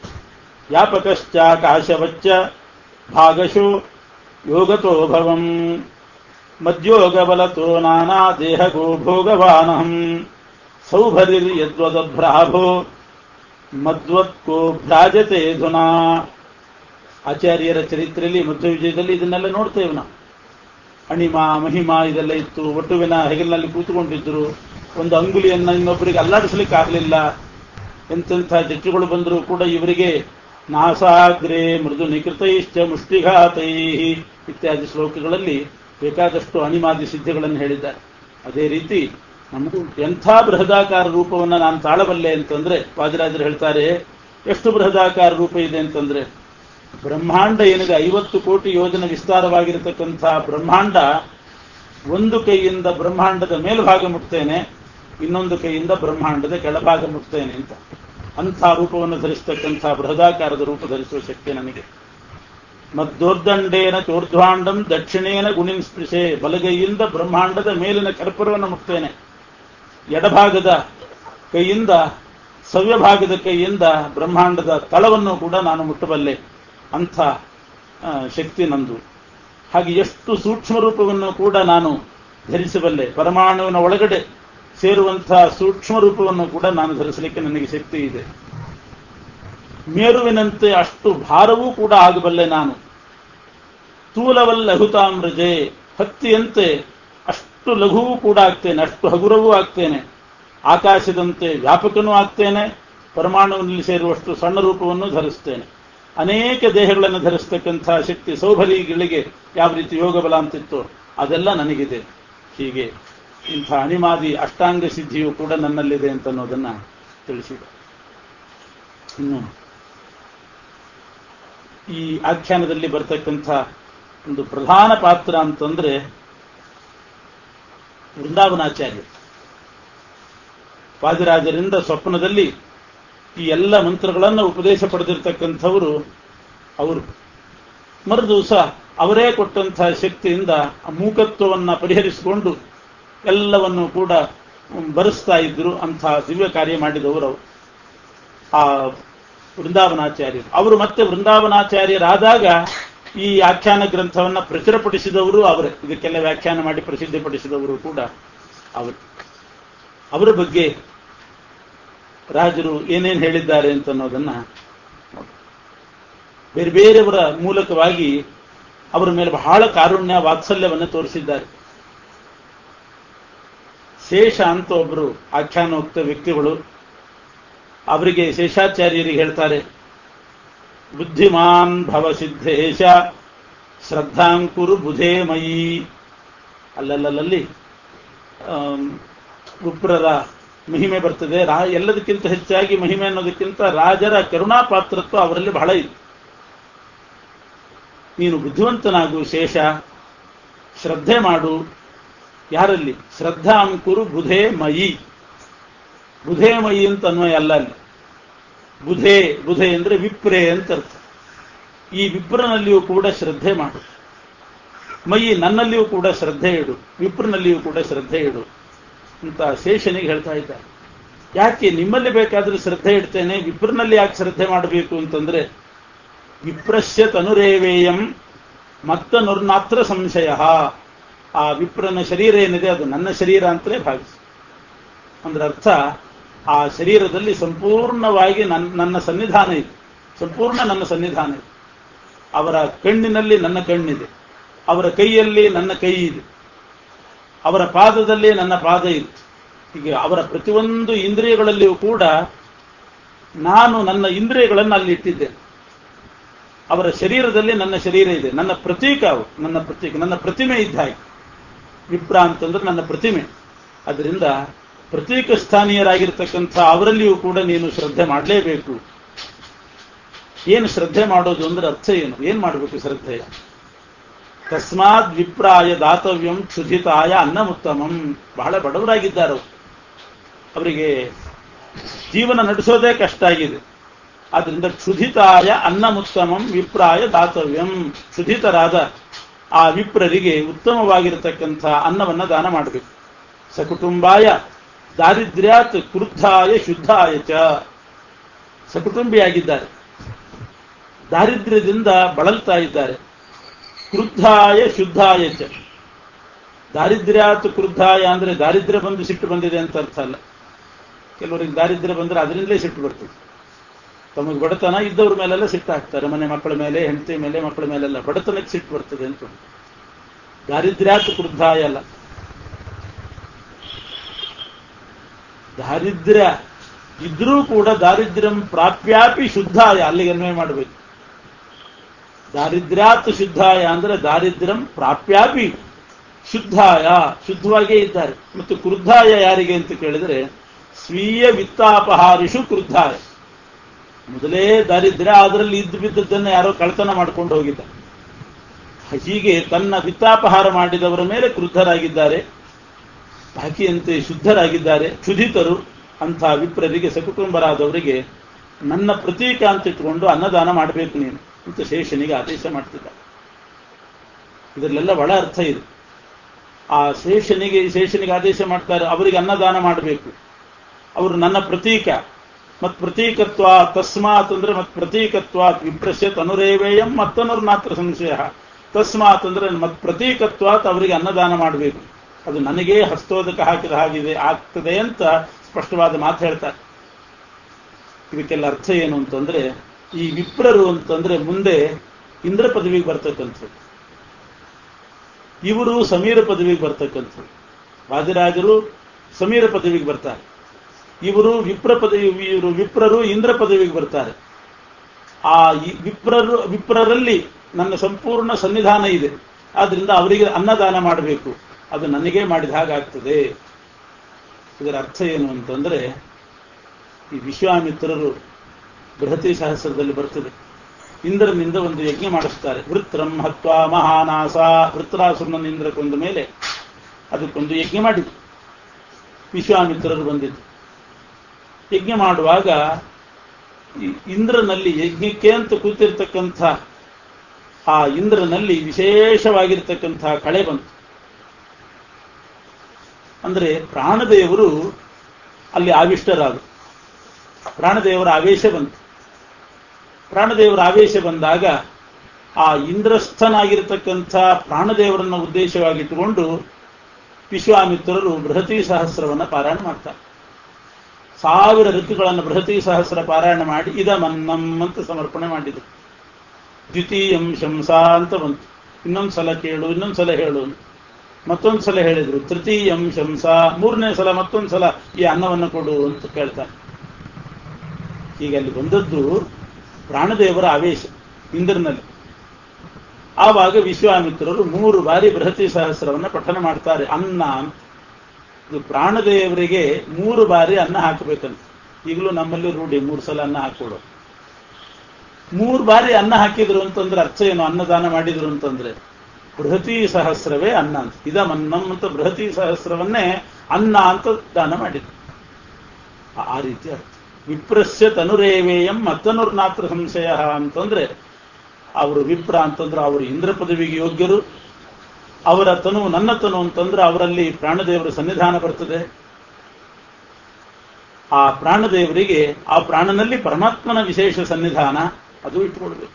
ವ್ಯಾಪಕಶ್ಚಾಕಾಶವಚ್ಚ ಭಾಗಶೋ ಯೋಗತೋ ಭವಂ ಮದ್ಯೋಗಬಲತೋ ನಾನಾ ದೇಹಗೋ ಭೋಗವಾನಹಂ ಸೌಭರಿರ್ಯದ್ವದಭ್ರಾಭೋ ಮದ್ವತ್ಕೋ ಭ್ರಾಜತೆ ಧುನಾ ಆಚಾರ್ಯರ ಚರಿತ್ರೆಯಲ್ಲಿ ಮಧ್ವ ವಿಜಯದಲ್ಲಿ ಇದನ್ನೆಲ್ಲ ನೋಡ್ತೇವೆ ನಾವು ಅಣಿಮ ಮಹಿಮಾ ಇದೆಲ್ಲ ಇತ್ತು ಒಟ್ಟುವಿನ ಹೆಗಲಿನಲ್ಲಿ ಕೂತುಕೊಂಡಿದ್ರು ಒಂದು ಅಂಗುಲಿಯನ್ನ ಇನ್ನೊಬ್ಬರಿಗೆ ಅಲ್ಲಾಡಿಸ್ಲಿಕ್ಕೆ ಆಗಲಿಲ್ಲ ಎಂತೆಂಥ ಜಟ್ಟುಗಳು ಬಂದರೂ ಕೂಡ ಇವರಿಗೆ ನಾಸಾಗ್ರೆ ಮೃದು ನಿಕೃತೈಶ್ಚ ಮುಷ್ಟಿಘಾತೈ ಇತ್ಯಾದಿ ಶ್ಲೋಕಗಳಲ್ಲಿ ಬೇಕಾದಷ್ಟು ಅಣಿಮಾದಿ ಸಿದ್ಧಿಗಳನ್ನು ಹೇಳಿದ್ದಾರೆ ಅದೇ ರೀತಿ ನಮಗೂ ಎಂಥ ಬೃಹದಾಕಾರ ರೂಪವನ್ನು ನಾನು ತಾಳಬಲ್ಲೆ ಅಂತಂದ್ರೆ ವಾದಿರಾಜರು ಹೇಳ್ತಾರೆ ಎಷ್ಟು ಬೃಹದಾಕಾರ ರೂಪ ಇದೆ ಅಂತಂದ್ರೆ ಬ್ರಹ್ಮಾಂಡ ಏನಿದೆ ಐವತ್ತು ಕೋಟಿ ಯೋಜನೆ ವಿಸ್ತಾರವಾಗಿರತಕ್ಕಂಥ ಬ್ರಹ್ಮಾಂಡ ಒಂದು ಕೈಯಿಂದ ಬ್ರಹ್ಮಾಂಡದ ಮೇಲ್ಭಾಗ ಮುಟ್ತೇನೆ ಇನ್ನೊಂದು ಕೈಯಿಂದ ಬ್ರಹ್ಮಾಂಡದ ಕೆಳಭಾಗ ಮುಟ್ತೇನೆ ಅಂತ ಅಂಥ ರೂಪವನ್ನು ಧರಿಸತಕ್ಕಂಥ ಬೃಹದಾಕಾರದ ರೂಪ ಧರಿಸುವ ಶಕ್ತಿ ನನಗೆ ಮದ್ದೋರ್ದಂಡೇನ ಚೋರ್ಧ್ವಾಂಡಂ ದಕ್ಷಿಣೇನ ಗುಣಿನ್ ಸ್ಪೃಶೆ ಬಲಗೈಯಿಂದ ಬ್ರಹ್ಮಾಂಡದ ಮೇಲಿನ ಕರ್ಪೂರವನ್ನು ಮುಟ್ತೇನೆ ಎಡಭಾಗದ ಕೈಯಿಂದ ಸವ್ಯಭಾಗದ ಕೈಯಿಂದ ಬ್ರಹ್ಮಾಂಡದ ತಳವನ್ನು ಕೂಡ ನಾನು ಮುಟ್ಟಬಲ್ಲೆ ಅಂಥ ಆ, ಶಕ್ತಿ ನಂದು ಹಾಗೆ ಎಷ್ಟು ಸೂಕ್ಷ್ಮ ರೂಪವನ್ನು ಕೂಡ ನಾನು ಧರಿಸಬಲ್ಲೆ ಪರಮಾಣುವಿನ ಒಳಗಡೆ ಸೇರುವಂತಹ ಸೂಕ್ಷ್ಮ ರೂಪವನ್ನು ಕೂಡ ನಾನು ಧರಿಸಲಿಕ್ಕೆ ನನಗೆ ಶಕ್ತಿ ಇದೆ ಮೇರುವಿನಂತೆ ಅಷ್ಟು ಭಾರವೂ ಕೂಡ ಆಗಬಲ್ಲೆ ನಾನು ಸ್ಥೂಲವಲ್ಲ ಲಘುತಾಮ್ರಜೆ ಹತ್ತಿಯಂತೆ ಅಷ್ಟು ಲಘುವೂ ಕೂಡ ಆಗ್ತೇನೆ ಅಷ್ಟು ಹಗುರವೂ ಆಗ್ತೇನೆ ಆಕಾಶದಂತೆ ವ್ಯಾಪಕನೂ ಆಗ್ತೇನೆ ಪರಮಾಣುವಿನಲ್ಲಿ ಸೇರುವಷ್ಟು ಸಣ್ಣ ರೂಪವನ್ನು ಧರಿಸ್ತೇನೆ ಅನೇಕ ದೇಹಗಳನ್ನು ಧರಿಸ್ತಕ್ಕಂಥ ಶಕ್ತಿ ಸೌಭರಿಗಳಿಗೆ ಯಾವ ರೀತಿ ಯೋಗ ಬಲ ಅಂತಿತ್ತು ಅದೆಲ್ಲ ನನಗಿದೆ ಹೀಗೆ ಇಂಥ ಅಣಿಮಾದಿ ಅಷ್ಟಾಂಗ ಸಿದ್ಧಿಯು ಕೂಡ ನನ್ನಲ್ಲಿದೆ ಅಂತ ಅನ್ನೋದನ್ನ ತಿಳಿಸಿದೆ ಇನ್ನು ಈ ಆಖ್ಯಾನದಲ್ಲಿ ಬರ್ತಕ್ಕಂಥ ಒಂದು ಪ್ರಧಾನ ಪಾತ್ರ ಅಂತಂದ್ರೆ ವೃಂದಾವನಾಚಾರ್ಯ ವಾದಿರಾಜರಿಂದ ಸ್ವಪ್ನದಲ್ಲಿ ಈ ಎಲ್ಲ ಮಂತ್ರಗಳನ್ನು ಉಪದೇಶ ಪಡೆದಿರ್ತಕ್ಕಂಥವರು ಅವರು ಮರು ದಿವಸ ಅವರೇ ಕೊಟ್ಟಂತಹ ಶಕ್ತಿಯಿಂದ ಆ ಮೂಕತ್ವವನ್ನ ಪರಿಹರಿಸಿಕೊಂಡು ಎಲ್ಲವನ್ನು ಕೂಡ ಬರೆಸ್ತಾ ಇದ್ರು ಅಂಥ ದಿವ್ಯ ಕಾರ್ಯ ಮಾಡಿದವರು ಅವರು. ಆ ವೃಂದಾವನಾಚಾರ್ಯರು ಅವರು ಮತ್ತೆ ವೃಂದಾವನಾಚಾರ್ಯರಾದಾಗ ಈ ಆಖ್ಯಾನ ಗ್ರಂಥವನ್ನ ಪ್ರಚುರಪಡಿಸಿದವರು ಅವರೇ ಇದಕ್ಕೆಲ್ಲ ವ್ಯಾಖ್ಯಾನ ಮಾಡಿ ಪ್ರಸಿದ್ಧಿಪಡಿಸಿದವರು ಕೂಡ ಅವರು ಅವರ ಬಗ್ಗೆ ರಾಜರು ಏನೇನು ಹೇಳಿದ್ದಾರೆ ಅಂತ ಅನ್ನೋದನ್ನ ಬೇರೆ ಬೇರೆಯವರ ಮೂಲಕವಾಗಿ ಅವರ ಮೇಲೆ ಬಹಳ ಕಾರುಣ್ಯ ವಾತ್ಸಲ್ಯವನ್ನು ತೋರಿಸಿದ್ದಾರೆ ಶೇಷ ಅಂತ ಒಬ್ಬರು ಆಖ್ಯಾನೋಕ್ತ ವ್ಯಕ್ತಿಗಳು ಅವರಿಗೆ ಶೇಷಾಚಾರ್ಯರಿಗೆ ಹೇಳ್ತಾರೆ ಬುದ್ಧಿಮಾನ್ ಭವ ಸಿದ್ಧೇಶ ಶ್ರದ್ಧಾಂಕುರು ಬುಧೇ ಮಯಿ ಅಲ್ಲಲ್ಲಲ್ಲಿ ವಿಪ್ರರ ಮಹಿಮೆ ಬರ್ತದೆ ರಾ ಎಲ್ಲದಕ್ಕಿಂತ ಹೆಚ್ಚಾಗಿ ಮಹಿಮೆ ಅನ್ನೋದಕ್ಕಿಂತ ರಾಜರ ಕರುಣಾಪಾತ್ರತ್ವ ಅವರಲ್ಲಿ ಬಹಳ ಇದೆ ನೀನು ಬುದ್ಧಿವಂತನಾಗು ಶೇಷ ಶ್ರದ್ಧೆ ಮಾಡು ಯಾರಲ್ಲಿ ಶ್ರದ್ಧಾ ಅಂಕುರು ಬುಧೇ ಮಯಿ ಬುಧೇ ಮಯಿ ಅಂತ ಅನ್ವಯ ಅಲ್ಲ ಅಲ್ಲಿ ಬುಧೆ ಬುಧೆ ಅಂದ್ರೆ ವಿಪ್ರೆ ಅಂತ ಅರ್ಥ ಈ ವಿಪ್ರನಲ್ಲಿಯೂ ಕೂಡ ಶ್ರದ್ಧೆ ಮಾಡು ಮಯಿ ನನ್ನಲ್ಲಿಯೂ ಕೂಡ ಶ್ರದ್ಧೆ ಇಡು ವಿಪ್ರನಲ್ಲಿಯೂ ಕೂಡ ಶ್ರದ್ಧೆ ಇಡು ಅಂತ ಶೇಷನಿಗೆ ಹೇಳ್ತಾ ಇದ್ದಾರೆ ಯಾಕೆ ನಿಮ್ಮಲ್ಲಿ ಬೇಕಾದ್ರೆ ಶ್ರದ್ಧೆ ಇಡ್ತೇನೆ ವಿಪ್ರನಲ್ಲಿ ಯಾಕೆ ಶ್ರದ್ಧೆ ಮಾಡಬೇಕು ಅಂತಂದ್ರೆ ವಿಪ್ರಶ್ಯ ತನುರೇವೇಯಂ ಮತ್ತನುರ್ನಾತ್ರ ಸಂಶಯ ಆ ವಿಪ್ರನ ಶರೀರ ಏನಿದೆ ಅದು ನನ್ನ ಶರೀರ ಅಂತಲೇ ಭಾವಿಸಿ ಅಂದ್ರೆ ಅರ್ಥ ಆ ಶರೀರದಲ್ಲಿ ಸಂಪೂರ್ಣವಾಗಿ ನನ್ನ ನನ್ನ ಸನ್ನಿಧಾನ ಇದೆ ಸಂಪೂರ್ಣ ನನ್ನ ಸನ್ನಿಧಾನ ಇದೆ ಅವರ ಕಣ್ಣಿನಲ್ಲಿ ನನ್ನ ಕಣ್ಣಿದೆ ಅವರ ಕೈಯಲ್ಲಿ ನನ್ನ ಕೈ ಇದೆ ಅವರ ಪಾದದಲ್ಲಿ ನನ್ನ ಪಾದ ಇದೆ ಹೀಗೆ ಅವರ ಪ್ರತಿಯೊಂದು ಇಂದ್ರಿಯಗಳಲ್ಲಿಯೂ ಕೂಡ ನಾನು ನನ್ನ ಇಂದ್ರಿಯಗಳನ್ನು ಅಲ್ಲಿ ಇಟ್ಟಿದ್ದೇನೆ ಅವರ ಶರೀರದಲ್ಲಿ ನನ್ನ ಶರೀರ ಇದೆ ನನ್ನ ಪ್ರತೀಕ ಅವು ನನ್ನ ಪ್ರತೀಕ ನನ್ನ ಪ್ರತಿಮೆ ಇದ್ದ ಹಾಗೆ ವಿಪ್ರ ಅಂತಂದ್ರೆ ನನ್ನ ಪ್ರತಿಮೆ ಅದರಿಂದ ಪ್ರತೀಕ ಸ್ಥಾನೀಯರಾಗಿರ್ತಕ್ಕಂಥ ಅವರಲ್ಲಿಯೂ ಕೂಡ ನೀನು ಶ್ರದ್ಧೆ ಮಾಡಲೇಬೇಕು ಏನು ಶ್ರದ್ಧೆ ಮಾಡೋದು ಅಂದ್ರೆ ಅರ್ಥ ಏನು ಏನ್ ಮಾಡಬೇಕು ಶ್ರದ್ಧೆ ತಸ್ಮಾತ್ ವಿಪ್ರಾಯ ದಾತವ್ಯಂ ಕ್ಷುಧಿತಾಯ ಅನ್ನಮುತ್ತಮಂ ಬಹಳ ಬಡವರಾಗಿದ್ದಾರೆ ಅವರು ಅವರಿಗೆ ಜೀವನ ನಡೆಸೋದೇ ಕಷ್ಟ ಆಗಿದೆ ಆದ್ರಿಂದ ಕ್ಷುಧಿತಾಯ ಅನ್ನಮುತ್ತಮಂ ವಿಪ್ರಾಯ ದಾತವ್ಯಂ ಕ್ಷುಧಿತರಾದ ಆ ವಿಪ್ರರಿಗೆ ಉತ್ತಮವಾಗಿರತಕ್ಕಂಥ ಅನ್ನವನ್ನ ದಾನ ಮಾಡಬೇಕು ಸಕುಟುಂಬಾಯ ದಾರಿದ್ರ್ಯಾತ್ ಕ್ರುದ್ಧಾಯ ಶುದ್ಧಾಯ ಚ ಸಕುಟುಂಬಿಯಾಗಿದ್ದಾರೆ ದಾರಿದ್ರ್ಯದಿಂದ ಬಳಲ್ತಾ ಇದ್ದಾರೆ ಕ್ರುದ್ಧಾಯ ಶುದ್ಧಾಯ ಚ ದಾರಿದ್ರ್ಯಾತ್ ಕ್ರುದ್ಧಾಯ ಅಂದ್ರೆ ದಾರಿದ್ರ್ಯ ಬಂದು ಸಿಟ್ಟು ಬಂದಿದೆ ಅಂತ ಅರ್ಥ ಅಲ್ಲ ಕೆಲವರಿಗೆ ದಾರಿದ್ರ್ಯ ಬಂದ್ರೆ ಅದರಿಂದಲೇ ಸಿಟ್ಟು ಬರ್ತದೆ ತಮಗೆ ಬಡತನ ಇದ್ದವ್ರ ಮೇಲೆಲ್ಲ ಸಿಟ್ಟು ಹಾಕ್ತಾರೆ ಮನೆ ಮಕ್ಕಳ ಮೇಲೆ ಹೆಂಡತಿ ಮೇಲೆ ಮಕ್ಕಳ ಮೇಲೆಲ್ಲ ಬಡತನಕ್ಕೆ ಸಿಟ್ಟು ಬರ್ತದೆ ಅಂತ ದಾರಿದ್ರ್ಯಾತ್ ಕ್ರುದ್ಧಾಯ ಅಲ್ಲ ದಾರಿದ್ರ್ಯ ಇದ್ರೂ ಕೂಡ ದಾರಿದ್ರ್ಯಂ ಪ್ರಾಪ್ಯಾಪಿ ಶುದ್ಧಾಯ ಅಲ್ಲಿಗೆ ಅನ್ವಯ ಮಾಡಬೇಕು ದಾರಿದ್ರ್ಯಾತ್ ಶುದ್ಧಾಯ ಅಂದ್ರೆ ದಾರಿದ್ರ್ಯಂ ಪ್ರಾಪ್ಯಾಪಿ ಶುದ್ಧಾಯ ಶುದ್ಧವಾಗೇ ಇದ್ದಾರೆ ಮತ್ತು ಕ್ರುದ್ಧಾಯ ಯಾರಿಗೆ ಅಂತ ಕೇಳಿದ್ರೆ ಸ್ವೀಯ ವಿತ್ತಾಪಹಾರಿಷು ಕ್ರುದ್ಧಾಯ ಮೊದಲೇ ದಾರಿದ್ರ್ಯ ಅದರಲ್ಲಿ ಇದ್ದು ಬಿದ್ದದ್ದನ್ನು ಯಾರೋ ಕಳ್ತನ ಮಾಡ್ಕೊಂಡು ಹೋಗಿದ್ದ ಹೀಗೆ ತನ್ನ ವಿತ್ತಾಪಹಾರ ಮಾಡಿದವರ ಮೇಲೆ ಕ್ರುದ್ಧರಾಗಿದ್ದಾರೆ ಬಾಕಿಯಂತೆ ಶುದ್ಧರಾಗಿದ್ದಾರೆ ಕ್ಷುಧಿತರು ಅಂಥ ವಿಪ್ರರಿಗೆ ಸಕುಟುಂಬರಾದವರಿಗೆ ನನ್ನ ಪ್ರತೀಕ ಅಂತ ಇಟ್ಕೊಂಡು ಅನ್ನದಾನ ಮಾಡಬೇಕು ನೀನು ಅಂತ ಶೇಷನಿಗೆ ಆದೇಶ ಮಾಡ್ತಿದ್ದ ಇದರಲ್ಲೆಲ್ಲ ಒಳ ಅರ್ಥ ಇದೆ ಆ ಶೇಷನಿಗೆ ಶೇಷನಿಗೆ ಆದೇಶ ಮಾಡ್ತಾರೆ ಅವರಿಗೆ ಅನ್ನದಾನ ಮಾಡಬೇಕು ಅವರು ನನ್ನ ಪ್ರತೀಕ ಮತ್ ಪ್ರತೀಕತ್ವ ತಸ್ಮಾತ್ ಅಂದ್ರೆ ಮತ್ ಪ್ರತೀಕತ್ವ ವಿಪ್ರಶ್ಯ ತನುರೇವೇಯಂ ಮತ್ತನರು ಮಾತ್ರ ಸಂಶಯ ತಸ್ಮಾತ್ ಅಂದ್ರೆ ಮತ್ ಪ್ರತೀಕತ್ವಾತ್ ಅವರಿಗೆ ಅನ್ನದಾನ ಮಾಡಬೇಕು ಅದು ನನಗೇ ಹಸ್ತೋದಕ ಹಾಕಿದ ಹಾಗಿದೆ ಆಗ್ತದೆ ಅಂತ ಸ್ಪಷ್ಟವಾದ ಮಾತು ಹೇಳ್ತಾರೆ ಇದಕ್ಕೆಲ್ಲ ಅರ್ಥ ಏನು ಅಂತಂದ್ರೆ ಈ ವಿಪ್ರರು ಅಂತಂದ್ರೆ ಮುಂದೆ ಇಂದ್ರ ಪದವಿಗೆ ಬರ್ತಕ್ಕಂಥದ್ದು ಇವರು ಸಮೀರ ಪದವಿಗೆ ಬರ್ತಕ್ಕಂಥದ್ದು ವಾದಿರಾಜರು ಸಮೀರ ಪದವಿಗೆ ಬರ್ತಾರೆ ಇವರು ವಿಪ್ರ ಪದವಿ ಇವರು ವಿಪ್ರರು ಇಂದ್ರ ಪದವಿಗೆ ಬರ್ತಾರೆ ಆ ವಿಪ್ರರು ವಿಪ್ರರಲ್ಲಿ ನನ್ನ ಸಂಪೂರ್ಣ ಸನ್ನಿಧಾನ ಇದೆ ಆದ್ರಿಂದ ಅವರಿಗೆ ಅನ್ನದಾನ ಮಾಡಬೇಕು ಅದು ನನಗೇ ಮಾಡಿದ ಹಾಗಾಗ್ತದೆ ಇದರ ಅರ್ಥ ಏನು ಅಂತಂದ್ರೆ ಈ ವಿಶ್ವಾಮಿತ್ರರು ಬೃಹತಿ ಸಹಸ್ರದಲ್ಲಿ ಬರ್ತದೆ ಇಂದ್ರನಿಂದ ಒಂದು ಯಜ್ಞ ಮಾಡಿಸ್ತಾರೆ ವೃತ್ರಂ ಹತ್ವ ಮಹಾನಾಸ ವೃತ್ರಾಸುರನ ಇಂದ್ರ ಕೊಂದ ಮೇಲೆ ಅದಕ್ಕೊಂದು ಯಜ್ಞ ಮಾಡಿದ್ರು ವಿಶ್ವಾಮಿತ್ರರು ಬಂದಿದ್ದು ಯಜ್ಞ ಮಾಡುವಾಗ ಇಂದ್ರನಲ್ಲಿ ಯಜ್ಞಕ್ಕೆ ಅಂತ ಕೂತಿರ್ತಕ್ಕಂಥ ಆ ಇಂದ್ರನಲ್ಲಿ ವಿಶೇಷವಾಗಿರ್ತಕ್ಕಂಥ ಕಳೆ ಬಂತು ಅಂದ್ರೆ ಪ್ರಾಣದೇವರು ಅಲ್ಲಿ ಆವಿಷ್ಟರಾದರು ಪ್ರಾಣದೇವರ ಆವೇಶ ಬಂತು ಪ್ರಾಣದೇವರ ಆವೇಶ ಬಂದಾಗ ಆ ಇಂದ್ರಸ್ಥನಾಗಿರತಕ್ಕಂಥ ಪ್ರಾಣದೇವರನ್ನ ಉದ್ದೇಶವಾಗಿಟ್ಟುಕೊಂಡು ವಿಶ್ವಾಮಿತ್ರರು ಬೃಹತಿ ಸಹಸ್ರವನ್ನ ಪಾರಾಯಣ ಮಾಡ್ತಾರೆ ಸಾವಿರ ಋತುಗಳನ್ನು ಬೃಹತಿ ಸಹಸ್ರ ಪಾರಾಯಣ ಮಾಡಿ ಇದ ಮನ್ನಂ ಅಂತ ಸಮರ್ಪಣೆ ಮಾಡಿದರು ದ್ವಿತೀಯಂ ಶಂಸಾ ಅಂತ ಬಂತು ಇನ್ನೊಂದು ಸಲ ಕೇಳು ಇನ್ನೊಂದು ಸಲ ಹೇಳು ಅಂತ ಮತ್ತೊಂದು ಸಲ ಹೇಳಿದ್ರು ತೃತೀಯಂ ಶಂಸಾ ಮೂರನೇ ಸಲ ಮತ್ತೊಂದು ಸಲ ಈ ಅನ್ನವನ್ನು ಕೊಡು ಅಂತ ಕೇಳ್ತಾರೆ ಈಗ ಅಲ್ಲಿ ಬಂದದ್ದು ಪ್ರಾಣದೇವರ ಆವೇಶ ಇಂದ್ರನಲ್ಲಿ ಆವಾಗ ವಿಶ್ವಾಮಿತ್ರರು ಮೂರು ಬಾರಿ ಬೃಹತಿ ಸಹಸ್ರವನ್ನ ಪಠನ ಮಾಡ್ತಾರೆ ಅನ್ನ ಅಂತ ಇದು ಪ್ರಾಣದೇವರಿಗೆ ಮೂರು ಬಾರಿ ಅನ್ನ ಹಾಕಬೇಕಂತ ಈಗಲೂ ನಮ್ಮಲ್ಲಿ ರೂಢಿ ಮೂರು ಸಲ ಅನ್ನ ಹಾಕೊಡು ಮೂರು ಬಾರಿ ಅನ್ನ ಹಾಕಿದ್ರು ಅಂತಂದ್ರೆ ಅರ್ಥ ಏನು ಅನ್ನದಾನ ಮಾಡಿದ್ರು ಅಂತಂದ್ರೆ ಬೃಹತಿ ಸಹಸ್ರವೇ ಅನ್ನ ಅಂತ ಇದ ಮನ್ನಂ ಅಂತ ಬೃಹತಿ ಸಹಸ್ರವನ್ನೇ ಅನ್ನ ಅಂತ ದಾನ ಮಾಡಿದ್ರು ಆ ರೀತಿ ಅರ್ಥ ವಿಪ್ರಸ್ಯ ತನುರೇವೇಯಂ ಮತ್ತನುರ್ನಾತ್ರ ಸಂಶಯ ಅಂತಂದ್ರೆ ಅವರು ವಿಪ್ರ ಅಂತಂದ್ರೆ ಅವರು ಇಂದ್ರ ಪದವಿಗೆ ಯೋಗ್ಯರು ಅವರ ತನು ನನ್ನ ತನು ಅಂತಂದ್ರೆ ಅವರಲ್ಲಿ ಪ್ರಾಣದೇವರ ಸನ್ನಿಧಾನ ಬರ್ತದೆ ಆ ಪ್ರಾಣದೇವರಿಗೆ ಆ ಪ್ರಾಣನಲ್ಲಿ ಪರಮಾತ್ಮನ ವಿಶೇಷ ಸನ್ನಿಧಾನ ಅದು ಇಟ್ಕೊಳ್ಬೇಕು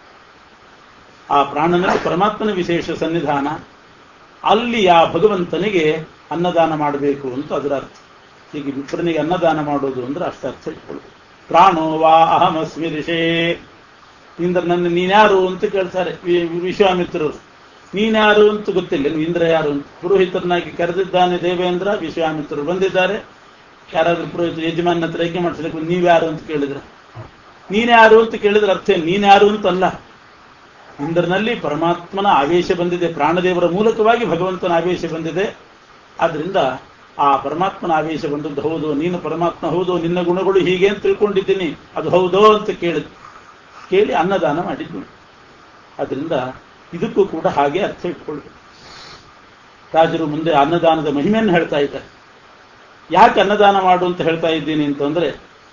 ಆ ಪ್ರಾಣನಲ್ಲಿ ಪರಮಾತ್ಮನ ವಿಶೇಷ ಸನ್ನಿಧಾನ ಅಲ್ಲಿ ಆ ಭಗವಂತನಿಗೆ ಅನ್ನದಾನ ಮಾಡಬೇಕು ಅಂತ ಅದರ ಅರ್ಥ ಹೀಗೆ ವಿಪ್ರನಿಗೆ ಅನ್ನದಾನ ಮಾಡೋದು ಅಂದ್ರೆ ಅಷ್ಟ ಅರ್ಥ ಇಟ್ಕೊಳ್ಬೇಕು ಪ್ರಾಣೋ ವಾ ಅಹಮಸ್ಮಿ ಋಷೇ ಇಂದ್ರ ನನ್ನ ನೀನ್ಯಾರು ಅಂತ ಕೇಳ್ತಾರೆ ವಿಶ್ವಾಮಿತ್ರರು ನೀನ್ಯಾರು ಅಂತ ಗೊತ್ತಿಲ್ಲ ನೀವು ಇಂದ್ರ ಯಾರು ಅಂತ ಪುರೋಹಿತರನ್ನಾಗಿ ಕರೆದಿದ್ದಾನೆ ದೇವೇಂದ್ರ ವಿಶ್ವಾಮಿತ್ರರು ಬಂದಿದ್ದಾರೆ ಯಾರಾದ್ರೂ ಪುರೋಹಿತ ಯಜಮಾನ ಹತ್ರ ಏಕೆ ಮಾಡಿಸ್ಲಿಕ್ಕೆ ನೀವ್ಯಾರು ಅಂತ ಕೇಳಿದ್ರೆ ನೀನ್ಯಾರು ಅಂತ ಕೇಳಿದ್ರೆ ಅರ್ಥ ನೀನ್ಯಾರು ಅಂತಲ್ಲ ಇಂದ್ರನಲ್ಲಿ ಪರಮಾತ್ಮನ ಆವೇಶ ಬಂದಿದೆ ಪ್ರಾಣದೇವರ ಮೂಲಕವಾಗಿ ಭಗವಂತನ ಆವೇಶ ಬಂದಿದೆ ಆದ್ರಿಂದ ಆ ಪರಮಾತ್ಮನ ಆವೇಶ ಬಂದದ್ದು ಹೌದು ನೀನು ಪರಮಾತ್ಮ ಹೌದು ನಿನ್ನ ಗುಣಗಳು ಹೀಗೆ ಅಂತ ತಿಳ್ಕೊಂಡಿದ್ದೀನಿ ಅದು ಹೌದೋ ಅಂತ ಕೇಳಿದ್ ಕೇಳಿ ಅನ್ನದಾನ ಮಾಡಿದ್ದು ಅದರಿಂದ ಇದಕ್ಕೂ ಕೂಡ ಹಾಗೆ ಅರ್ಥ ಇಟ್ಕೊಳ್ಬೇಕು ರಾಜರು ಮುಂದೆ ಅನ್ನದಾನದ ಮಹಿಮೆಯನ್ನು ಹೇಳ್ತಾ ಇದ್ದಾರೆ ಯಾಕೆ ಅನ್ನದಾನ ಮಾಡು ಅಂತ ಹೇಳ್ತಾ ಇದ್ದೀನಿ ಅಂತಂದ್ರೆ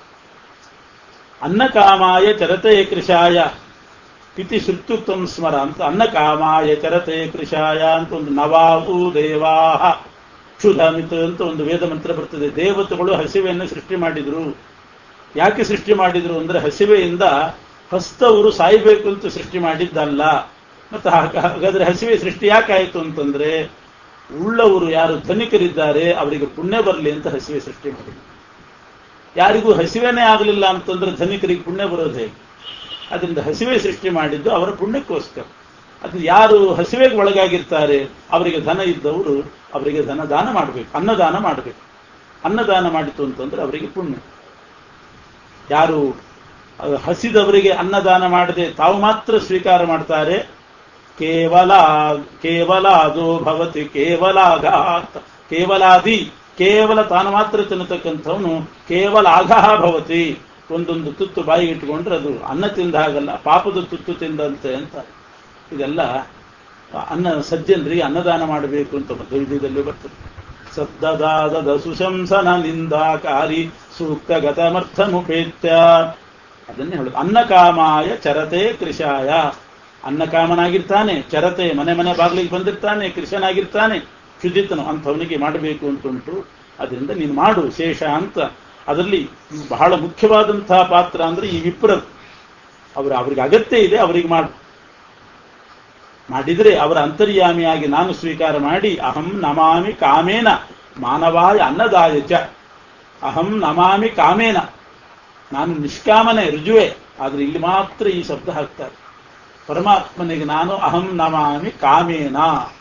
ಅನ್ನಕಾಮಾಯ ಚರತೆ ಕೃಷಾಯ ಇತಿ ಶ್ರುತ್ಯುಕ್ತಂ ಸ್ಮರ ಅಂತ ಅನ್ನಕಾಮಾಯ ಚರತೆ ಕೃಷಾಯ ಅಂತ ಒಂದು ನವಾವು ದೇವಾಹ ಕ್ಷುಧಾಮಿತ್ ಅಂತ ಒಂದು ವೇದ ಮಂತ್ರ ಬರ್ತದೆ ದೇವತೆಗಳು ಹಸಿವೆಯನ್ನು ಸೃಷ್ಟಿ ಮಾಡಿದ್ರು ಯಾಕೆ ಸೃಷ್ಟಿ ಮಾಡಿದ್ರು ಅಂದ್ರೆ ಹಸಿವೆಯಿಂದ ಹಸ್ತವರು ಸಾಯಬೇಕು ಅಂತ ಸೃಷ್ಟಿ ಮಾಡಿದ್ದಲ್ಲ ಮತ್ತೆ ಹಾಗಾದ್ರೆ ಹಸಿವೆ ಸೃಷ್ಟಿ ಯಾಕಾಯಿತು ಅಂತಂದ್ರೆ ಉಳ್ಳವರು ಯಾರು ಧನಿಕರಿದ್ದಾರೆ ಅವರಿಗೆ ಪುಣ್ಯ ಬರಲಿ ಅಂತ ಹಸಿವೆ ಸೃಷ್ಟಿ ಮಾಡಿದ್ರು ಯಾರಿಗೂ ಹಸಿವೆನೇ ಆಗಲಿಲ್ಲ ಅಂತಂದ್ರೆ ಧನಿಕರಿಗೆ ಪುಣ್ಯ ಬರೋದು ಹೇಗೆ ಅದರಿಂದ ಹಸಿವೆ ಸೃಷ್ಟಿ ಮಾಡಿದ್ದು ಅವರ ಪುಣ್ಯಕ್ಕೋಸ್ಕರ ಅದು ಯಾರು ಹಸಿವೆಗೆ ಒಳಗಾಗಿರ್ತಾರೆ ಅವರಿಗೆ ಧನ ಇದ್ದವರು ಅವರಿಗೆ ಧನ ದಾನ ಮಾಡಬೇಕು ಅನ್ನದಾನ ಮಾಡಬೇಕು ಅನ್ನದಾನ ಮಾಡಿತು ಅಂತಂದ್ರೆ ಅವರಿಗೆ ಪುಣ್ಯ ಯಾರು ಹಸಿದವರಿಗೆ ಅನ್ನದಾನ ಮಾಡದೆ ತಾವು ಮಾತ್ರ ಸ್ವೀಕಾರ ಮಾಡ್ತಾರೆ ಕೇವಲ ಕೇವಲ ಅದು ಭವತಿ ಕೇವಲಾಘಾತ್ ಕೇವಲಾದಿ ಕೇವಲ ತಾನು ಮಾತ್ರ ತಿನ್ನತಕ್ಕಂಥವನು ಕೇವಲ ಆಘಾಹ ಭವತಿ ಒಂದೊಂದು ತುತ್ತು ಬಾಯಿಗೆ ಇಟ್ಕೊಂಡ್ರೆ ಅದು ಅನ್ನ ತಿಂದ ಹಾಗಲ್ಲ ಪಾಪದ ತುತ್ತು ತಿಂದಂತೆ ಅಂತ ಇದೆಲ್ಲ ಅನ್ನ ಸಜ್ಜನರಿಗೆ ಅನ್ನದಾನ ಮಾಡಬೇಕು ಅಂತ ಮಧ್ವವಿದ್ಯದಲ್ಲಿ ಬರ್ತದೆ ಸದ್ದದಾದ ಸುಶಂಸನ ನಿಂದಾಕಾರಿ ಸೂಕ್ತ ಗತಮರ್ಥಮುಪೇತ್ಯ ಅದನ್ನೇ ಹೇಳುದು ಅನ್ನಕಾಮಾಯ ಚರತೆ ಕೃಷಾಯ ಅನ್ನಕಾಮನಾಗಿರ್ತಾನೆ ಚರತೆ ಮನೆ ಮನೆ ಬಾಗಿಲಿಗೆ ಬಂದಿರ್ತಾನೆ ಕೃಷನಾಗಿರ್ತಾನೆ ಕ್ಷುದಿತನು ಅಂಥವನಿಗೆ ಮಾಡಬೇಕು ಅಂತುಂಟು ಅದರಿಂದ ನೀನು ಮಾಡು ಶೇಷ ಅಂತ ಅದರಲ್ಲಿ ಬಹಳ ಮುಖ್ಯವಾದಂತಹ ಪಾತ್ರ ಅಂದ್ರೆ ಈ ವಿಪ್ರರು ಅವರು ಅವರಿಗೆ ಅಗತ್ಯ ಇದೆ ಅವರಿಗೆ ಮಾಡು ಮಾಡಿದ್ರೆ ಅವರ ಅಂತರ್ಯಾಮಿಯಾಗಿ ನಾನು ಸ್ವೀಕಾರ ಮಾಡಿ ಅಹಂ ನಮಾಮಿ ಕಾಮೇನ ಮಾನವಾಯ ಅನ್ನದಾಯ ಚ ಅಹಂ ನಮಾಮಿ ಕಾಮೇನ ನಾನು ನಿಷ್ಕಾಮನೆ ರುಜುವೆ ಆದ್ರೆ ಇಲ್ಲಿ ಮಾತ್ರ ಈ ಶಬ್ದ ಹಾಕ್ತಾರೆ ಪರಮಾತ್ಮನಿಗೆ ನಾನು ಅಹಂ ನಮಾಮಿ ಕಾಮೇನ